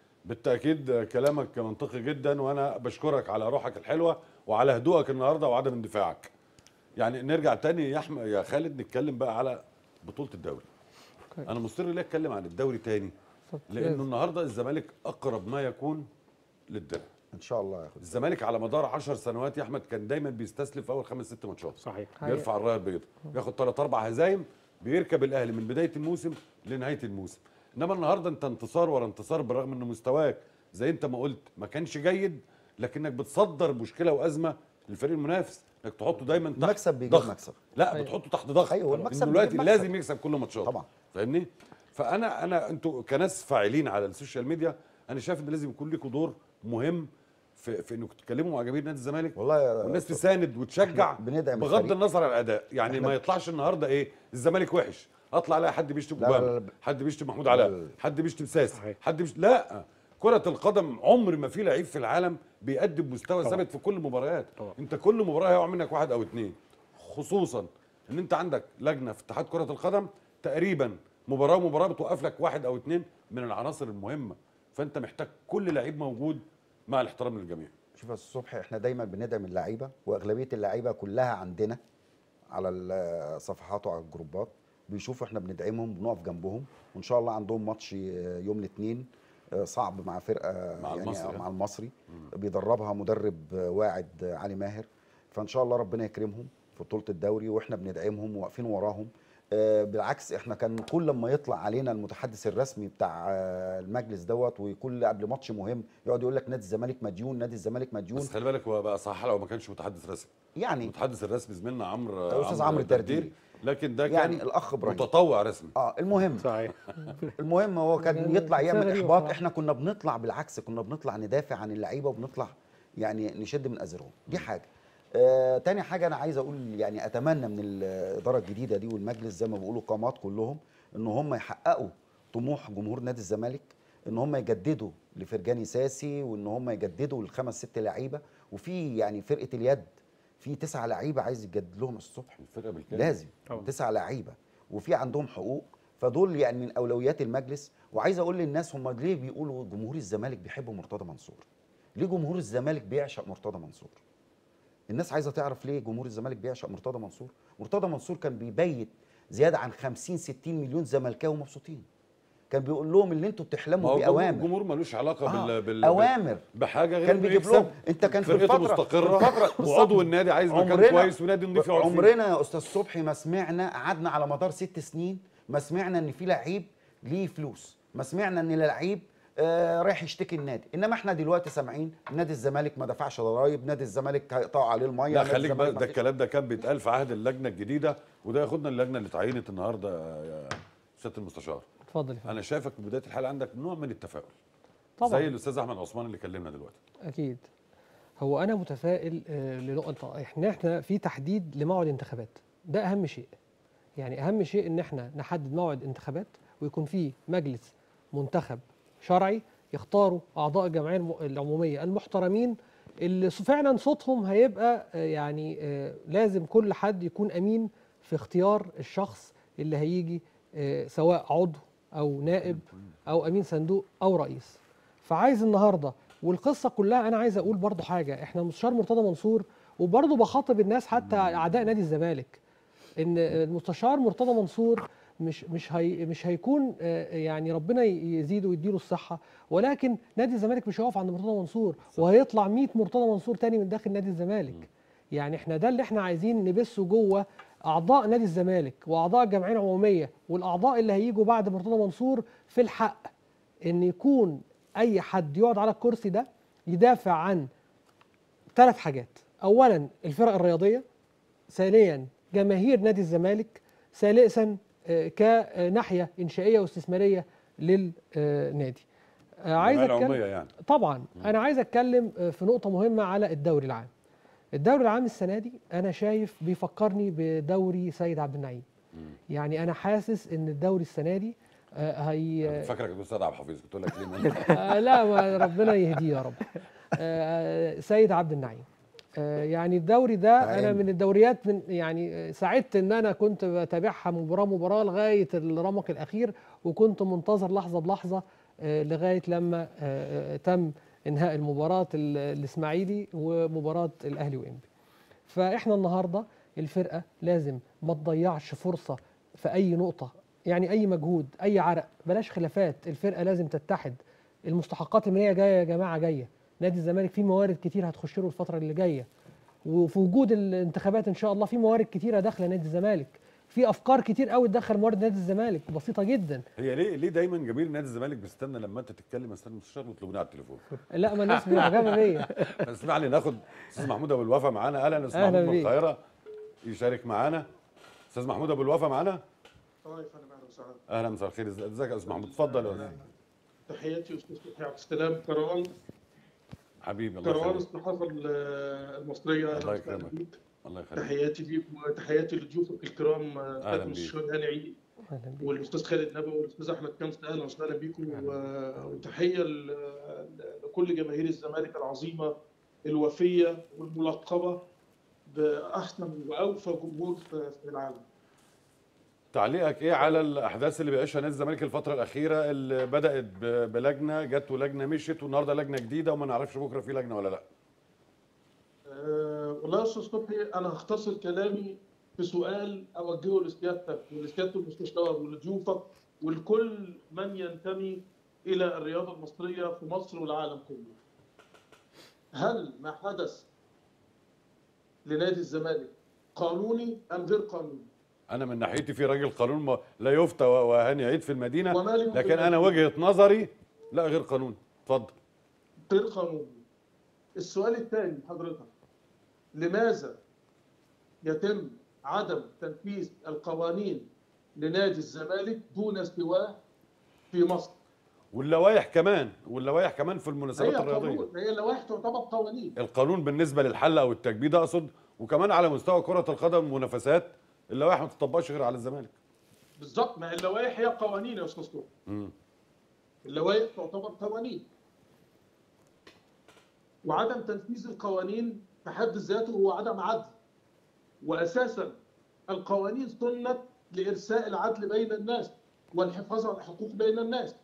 بالتاكيد كلامك منطقي جدا وانا بشكرك على روحك الحلوه وعلى هدوءك النهارده وعدم اندفاعك يعني نرجع تاني يا احمد يا خالد نتكلم بقى على بطوله الدوري أوكي. انا مصر ليه اتكلم عن الدوري تاني لانه لازم. النهارده الزمالك اقرب ما يكون للدرع ان شاء الله ياخد الزمالك على مدار 10 سنوات يا احمد كان دايما بيستسلم في اول خمس ست ماتشات صحيح بيرفع الرايه البيضاء بياخد ثلاث اربع هزايم بيركب الاهلي من بدايه الموسم لنهايه الموسم انما النهارده انت انتصار ورا انتصار بالرغم ان مستواك زي انت ما قلت ما كانش جيد لكنك بتصدر مشكله وازمه للفريق المنافس انك تحطه دايما تحت المكسب بيجيب ضغط مكسب. لا أيوة. بتحطه تحت ضغط أيوة، إنه المكسب دلوقتي بيجيب مكسب. لازم يكسب كل ماتشات طبعا. فاهمني فانا انا انتوا كناس فاعلين على السوشيال ميديا انا شايف ان لازم يكون لكم دور مهم في في انكم تتكلموا مع جماهير نادي الزمالك والله يا والناس أستاذ، تساند وتشجع إحنا بندعم بغض الفريق. النظر عن الاداء يعني إحنا- ما يطلعش النهارده ايه الزمالك وحش اطلع الاقي حد بيشتم لا، لا، اوباما لا. حد بيشتم محمود لا، لا، علاء لا. حد بيشتم ساسي صحيح. حد بيشتم لا كرة القدم عمر ما في لعيب في العالم بيقدم مستوى ثابت في كل المباريات طبعا. انت كل مباراه هيقع منك واحد او اتنين خصوصا ان انت عندك لجنه في اتحاد كره القدم تقريبا مباراه ومباراه بتوقف لك واحد او اتنين من العناصر المهمه فانت محتاج كل لعيب موجود مع الاحترام للجميع شوف يا أستاذ صبحي احنا دايما بندعم اللعيبه واغلبيه اللعيبه كلها عندنا على الصفحات وعلى الجروبات بيشوفوا احنا بندعمهم بنقف جنبهم وان شاء الله عندهم ماتش يوم الاثنين صعب مع فرقه مع يعني المصري. مع المصري بيدربها مدرب واعد علي ماهر فان شاء الله ربنا يكرمهم في بطوله الدوري واحنا بندعمهم وواقفين وراهم آه، بالعكس احنا كان كل ما يطلع علينا المتحدث الرسمي بتاع آه، المجلس دوت وكل قبل ماتش مهم يقعد يقول لك نادي الزمالك مديون نادي الزمالك مديون بس خلي بالك هو بقى صح لو ما كانش متحدث رسمي يعني المتحدث الرسمي زميلنا عمرو أستاذ عمرو الدرديري. لكن ده يعني كان الأخ إبراهيم. متطوع رسمي اه المهم صحيح المهم هو كان يعني يطلع مسألة يعمل غريبة احباط بصراحة. احنا كنا بنطلع بالعكس كنا بنطلع ندافع عن اللعيبه وبنطلع يعني نشد من ازرهم دي حاجه آه تاني حاجه انا عايز اقول يعني اتمنى من الاداره الجديده دي والمجلس زي ما بيقولوا قامات كلهم ان هم يحققوا طموح جمهور نادي الزمالك ان هم يجددوا لفرجاني ساسي وان هم يجددوا للخمس ست لعيبه وفي يعني فرقه اليد في تسعة لعيبه عايز يجدد لهم الصبح الفرقه بالكامل لازم طبعا. تسعة لعيبه وفي عندهم حقوق فدول يعني من اولويات المجلس وعايز اقول للناس هم ليه بيقولوا جمهور الزمالك بيحب مرتضى منصور ليه جمهور الزمالك بيعشق مرتضى منصور الناس عايزه تعرف ليه جمهور الزمالك بيعشق مرتضى منصور مرتضى منصور كان بيبيت زياده عن 50 60 مليون زملكاوي مبسوطين كان بيقول لهم اللي انتوا ما بتحلموا هو بيه الجمهور- اوامر الجمهور ملوش علاقه آه، بال... بال... اوامر بحاجه غير كان إنه بيجيب يكسب. لهم انت كان في فرقته الفتره مستقره في الفتره وعضو النادي عايز مكان عمرنا- كويس ونادي نضيف يقعد فيه عمرنا يا استاذ صبحي ما سمعنا قعدنا على مدار ست سنين ما سمعنا ان في لعيب ليه فلوس ما سمعنا ان لعيب آه رايح يشتكي النادي انما احنا دلوقتي سامعين نادي الزمالك ما دفعش ضرايب نادي الزمالك هيقطعوا عليه الميه لا نادي خليك بقى الزمالك ما ده فيش- الكلام ده كان بيتقال في عهد اللجنه الجديده وده ياخدنا اللجنه اللي اتعينت النهارده يا سياده المستشار اتفضل يا فندم انا شايفك في بدايه الحلقه عندك نوع من التفاؤل طبعا زي الاستاذ احمد عثمان اللي كلمنا دلوقتي اكيد هو انا متفائل آه، لنقطه احنا احنا في تحديد لموعد انتخابات ده اهم شيء يعني اهم شيء ان احنا نحدد موعد انتخابات ويكون في مجلس منتخب شرعي يختاروا اعضاء الجمعيه الم- العموميه المحترمين اللي ص- فعلا صوتهم هيبقى آه، يعني آه، لازم كل حد يكون امين في اختيار الشخص اللي هيجي آه، سواء عضو او نائب او امين صندوق او رئيس فعايز النهارده والقصه كلها انا عايز اقول برضو حاجه احنا مستشار مرتضى منصور وبرضو بخاطب الناس حتى اعداء نادي الزمالك ان المستشار مرتضى منصور مش مش هي مش هيكون آه، يعني ربنا ي- يزيده ويديله الصحه ولكن نادي الزمالك مش هيقف عند مرتضى منصور وهيطلع 100 مرتضى منصور تاني من داخل نادي الزمالك يعني احنا ده اللي احنا عايزين نبثه جوه اعضاء نادي الزمالك واعضاء الجمعيه العموميه والاعضاء اللي هيجوا بعد مرتضى منصور في الحق ان يكون اي حد يقعد على الكرسي ده يدافع عن ثلاث حاجات اولا الفرق الرياضيه ثانيا جماهير نادي الزمالك ثالثا آه، كناحيه انشائيه واستثماريه للنادي آه، عايز الجمعية اتكلم العمومية يعني طبعا انا عايز اتكلم آه، في نقطه مهمه على الدوري العام الدوري العام السنه دي انا شايف بيفكرني بدوري سيد عبد النعيم يعني انا حاسس ان الدوري السنه دي آه، هي أنا كنت فاكرك بتقول استاذ عبد الحفيظ قلت لك ليه ما- آه لا ما ربنا يهديه يا رب آه سيد عبد النعيم آه يعني الدوري ده انا تعال. من الدوريات من يعني آه، سعدت ان انا كنت بتابعها مباراه مباراه لغايه الرمق الاخير وكنت منتظر لحظه بلحظه آه لغايه لما آه آه، تم انهاء المباراه ال- الاسماعيلي ومباراه الاهلي وانبي فاحنا النهارده الفرقه لازم ما تضيعش فرصه في اي نقطه يعني اي مجهود اي عرق بلاش خلافات الفرقه لازم تتحد المستحقات الماليه جايه يا جماعه جايه نادي الزمالك فيه موارد كتير هتخش له الفتره اللي جايه وفي وجود الانتخابات ان شاء الله في موارد كتيره داخله نادي الزمالك في افكار كتير قوي تدخل موارد نادي الزمالك بسيطه جدا هي ليه ليه دايما جماهير نادي الزمالك بيستنى لما انت تتكلم استنى المستشار ويطلبوني على التليفون لا ما الناس معجبه بيا اسمح لي ناخد استاذ محمود ابو الوفا معانا اهلا استاذ أهلا محمود من بيك. القاهره يشارك معانا استاذ محمود ابو الوفا معانا اه يا فندم اهلا وسهلا اهلا مساء الخير إز- ازيك يا استاذ محمود اتفضل يا أستاذ. تحياتي استاذ فتحي عبد السلام كروان حبيبي الله كروان يخليك الصحافه ال- المصريه أهلاً الله وسهلاً يكرمك. بيك. الله يخليك تحياتي ليك وتحياتي لضيوفك الكرام أهلاً استاذ بيك. مستشار هاني عيد أهلاً بيك. والاستاذ خالد نبوي والاستاذ احمد كمس اهلا وسهلا بيكم و- وتحيه ل- لكل جماهير الزمالك العظيمه الوفيه والملقبه باحسن واوفى جمهور في في العالم. تعليقك ايه على الاحداث اللي بيعيشها نادي الزمالك الفتره الاخيره اللي بدات ب- بلجنه جت ولجنه مشيت والنهارده لجنه جديده وما نعرفش بكره في لجنه ولا لا أه والله يا استاذ صبحي انا هختصر كلامي في سؤال اوجهه لسيادتك ولسياده المستشار ولضيوفك ولكل من ينتمي الى الرياضه المصريه في مصر والعالم كله. هل ما حدث لنادي الزمالك قانوني ام غير قانوني؟ انا من ناحيتي في راجل قانون ما لا يفتى و- وهاني عيد في المدينه ومالي لكن انا وبالمدينة. وجهه نظري لا غير قانوني اتفضل غير قانوني. السؤال الثاني حضرتك لماذا يتم عدم تنفيذ القوانين لنادي الزمالك دون سواه في مصر؟ واللوائح كمان واللوائح كمان في المناسبات هي الرياضيه قانون هي اللوائح تعتبر قوانين القانون بالنسبه للحل او التجبيد اقصد وكمان على مستوى كره القدم منافسات اللوائح ما تطبقش غير على الزمالك بالظبط ما اللوائح هي قوانين يا استاذ طارق مم. اللوائح تعتبر قوانين وعدم تنفيذ القوانين في حد ذاته هو عدم عدل واساسا القوانين سنت لارساء العدل بين الناس والحفاظ على الحقوق بين الناس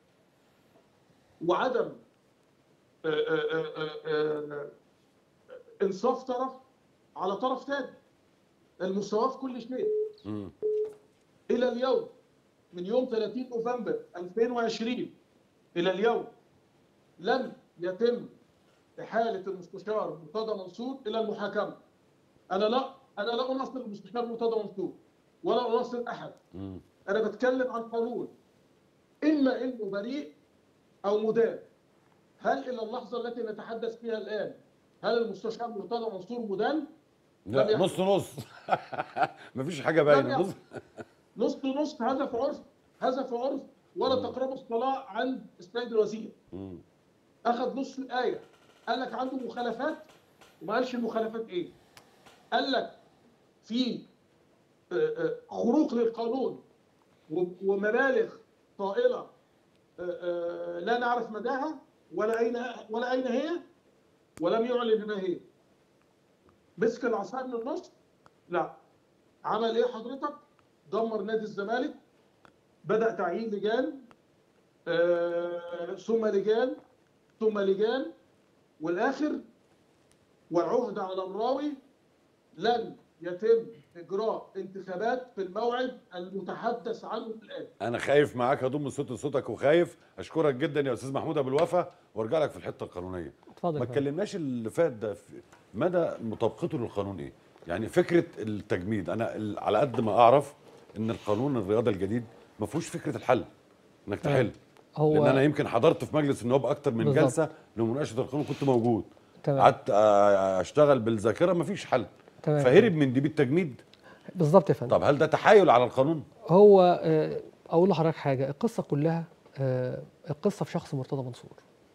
وعدم آه، آه، آه، آه، انصاف طرف على طرف ثاني المساواه في كل شيء مم. الى اليوم من يوم 30 نوفمبر 2020 الى اليوم لم يتم احاله المستشار مرتضى منصور الى المحاكمه. انا لا انا لا اناصر المستشار مرتضى منصور ولا اناصر احد. مم. انا بتكلم عن قانون اما انه بريء او مدان. هل الى اللحظه التي نتحدث فيها الان هل المستشار مرتضى منصور مدان؟ لا لم نص نص مفيش حاجه باينه لم نص نص نص هذا في عرف هذا في عرف ولا تقربوا الصلاه عند السيد الوزير مم. اخذ نص الايه قال لك عنده مخالفات وما قالش المخالفات ايه قال لك في آه، آه، خروق للقانون و- ومبالغ طائله آه، آه، لا نعرف مداها ولا اين ولا اين هي ولم يعلن ما هي مسك العصا من النص لا عمل ايه حضرتك دمر نادي الزمالك بدا تعيين لجان آه، ثم لجان ثم لجان والاخر والعهد على الراوي لن يتم اجراء انتخابات في الموعد المتحدث عنه الان انا خايف معاك هضم صوت لصوتك وخايف اشكرك جدا يا استاذ محمود ابو الوفا وارجع لك في الحته القانونيه اتفضل ما يا فندم. اتكلمناش اللي فات ده في مدى مطابقته للقانون ايه يعني فكره التجميد انا ال- على قد ما اعرف ان القانون الرياضه الجديد ما فيهوش فكره الحل انك تحل هو- لان انا يمكن حضرت في مجلس النواب اكتر من بالظبط. جلسه لمناقشه القانون كنت موجود تمام. قعدت آه، اشتغل بالذاكره ما فيش حل تمام. فهرب من دي بالتجميد بالظبط يا فندم طب هل ده تحايل على القانون هو آه، اقول لحضرتك حاجه القصه كلها آه، القصه في شخص مرتضى منصور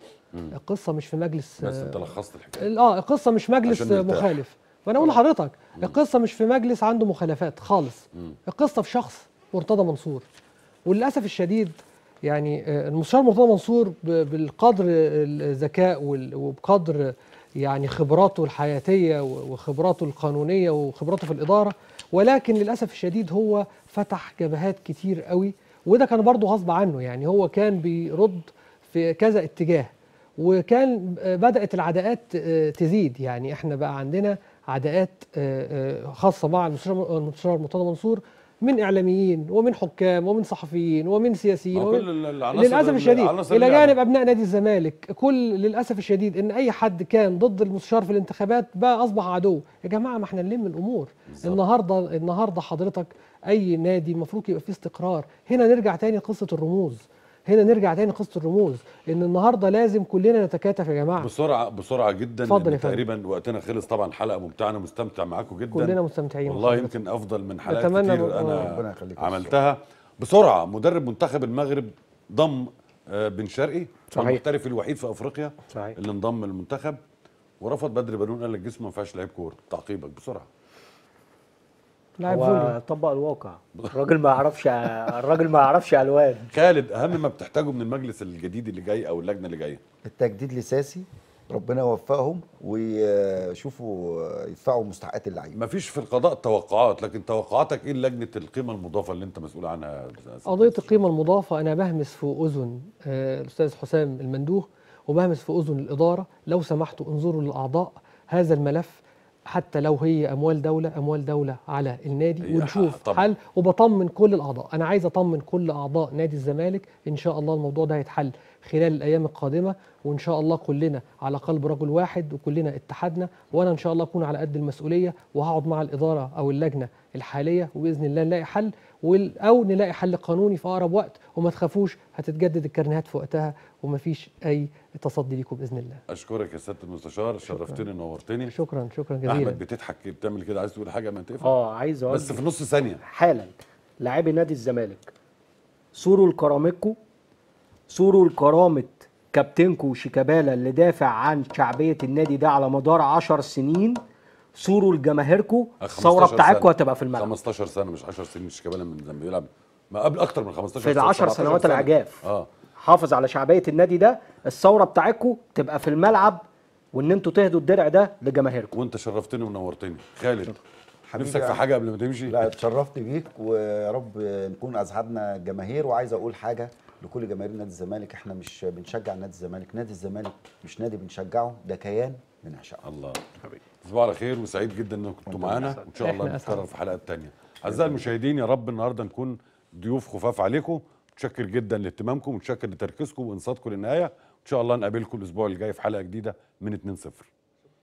القصه مش في مجلس بس آه، انت لخصت الحكايه ال- اه القصه مش مجلس عشان نرتاح. مخالف وانا اقول لحضرتك القصه مش في مجلس عنده مخالفات خالص القصه في شخص مرتضى منصور وللاسف الشديد يعني آه، المستشار مرتضى منصور ب- بالقدر الذكاء وال- وبقدر يعني خبراته الحياتيه و- وخبراته القانونيه وخبراته في الاداره ولكن للاسف الشديد هو فتح جبهات كتير قوي وده كان برضه غصب عنه يعني هو كان بيرد في كذا اتجاه وكان آه، بدأت العداءات آه، تزيد يعني احنا بقى عندنا عداءات آه، آه، خاصة مع المستشار المستشار مرتضى منصور من إعلاميين ومن حكام ومن صحفيين ومن سياسيين ما ومن كل ال- العناصر للأسف ال- الشديد العناصر إلى اللي جانب يعني. أبناء نادي الزمالك كل للأسف الشديد إن أي حد كان ضد المستشار في الانتخابات بقى أصبح عدو يا جماعة ما احنا نلم الأمور بالظبط. النهاردة النهاردة حضرتك أي نادي المفروض يبقى فيه استقرار هنا نرجع تاني قصة الرموز هنا نرجع تاني قصة الرموز إن النهاردة لازم كلنا نتكاتف يا جماعة بسرعه بسرعه جدا اتفضل لأن يا فندم. تقريبا وقتنا خلص طبعا حلقه ممتعه انا مستمتع معاكم جدا كلنا مستمتعين والله بحضرتك. يمكن افضل من حلقات نتمنى كتير ربنا انا يخليك يا عملتها بسرعه مدرب منتخب المغرب ضم آه، بن شرقي صحيح. المحترف الوحيد في افريقيا صحيح. اللي انضم للمنتخب ورفض بدر بنون قال لك جسمه ما ينفعش لعيب كوره تعقيبك بسرعه لاعب هو فولي طبق الواقع الراجل ما يعرفش الراجل ما يعرفش الوان خالد اهم ما بتحتاجه من المجلس الجديد اللي جاي او اللجنه اللي جايه التجديد لساسي ربنا يوفقهم ويشوفوا يدفعوا مستحقات اللعيبه مفيش في القضاء توقعات لكن توقعاتك ايه لجنه القيمه المضافه اللي انت مسؤول عنها يا أستاذ قضية القيمة المضافة أنا بهمس في أذن آه، الأستاذ حسام المندوه وبهمس في أذن الإدارة لو سمحتوا انظروا للأعضاء هذا الملف حتى لو هي أموال دولة أموال دولة على النادي هي ونشوف طبعا. حل وبطمن كل الأعضاء أنا عايز أطمن كل أعضاء نادي الزمالك إن شاء الله الموضوع ده هيتحل خلال الأيام القادمة وإن شاء الله كلنا على قلب رجل واحد وكلنا اتحدنا وأنا إن شاء الله أكون على قد المسؤولية وهقعد مع الإدارة أو اللجنة الحالية وبإذن الله نلاقي حل وال- أو نلاقي حل قانوني في أقرب وقت وما تخافوش هتتجدد الكرنيهات في وقتها ومفيش أي تصدي ليكم بإذن الله اشكرك يا سياده المستشار شرفتني ونورتني شكرا شكرا جزيلا احمد بتضحك بتعمل كده عايز تقول حاجه ما تقفل اه عايز اقول بس في نص ثانيه حالا لاعبي نادي الزمالك صوروا لكرامتكم صوروا لكرامة كابتنكو شيكابالا اللي دافع عن شعبية النادي ده على مدار عشر سنين صوروا لجماهيركم آه، الثوره 15 بتاعتكم سنة. هتبقى في الملعب 15 سنه مش 10 سنين شيكابالا من زمان بيلعب ما قبل اكتر من 15 في سنه العشر 17 سنوات سنة. العجاف اه حافظ على شعبيه النادي ده الثوره بتاعتكم تبقى في الملعب وان انتوا تهدوا الدرع ده لجماهيركم وانت شرفتني ونورتني خالد حبيبي نفسك في يا- حاجه قبل ما تمشي لا اتشرفت بيك ويا رب نكون اسعدنا الجماهير وعايز اقول حاجه لكل جماهير نادي الزمالك احنا مش بنشجع نادي الزمالك نادي الزمالك مش نادي بنشجعه ده كيان بنعشقه الله تصبحوا على خير وسعيد جدا انكم كنتوا معانا وان شاء الله إحنا نتكرر أسعد. في حلقات تانية اعزائي المشاهدين يا رب النهارده نكون ضيوف خفاف عليكم متشكر جدا لاهتمامكم متشكر لتركيزكم وانصاتكم للنهايه ان شاء الله نقابلكم الاسبوع الجاي في حلقه جديده من 2 0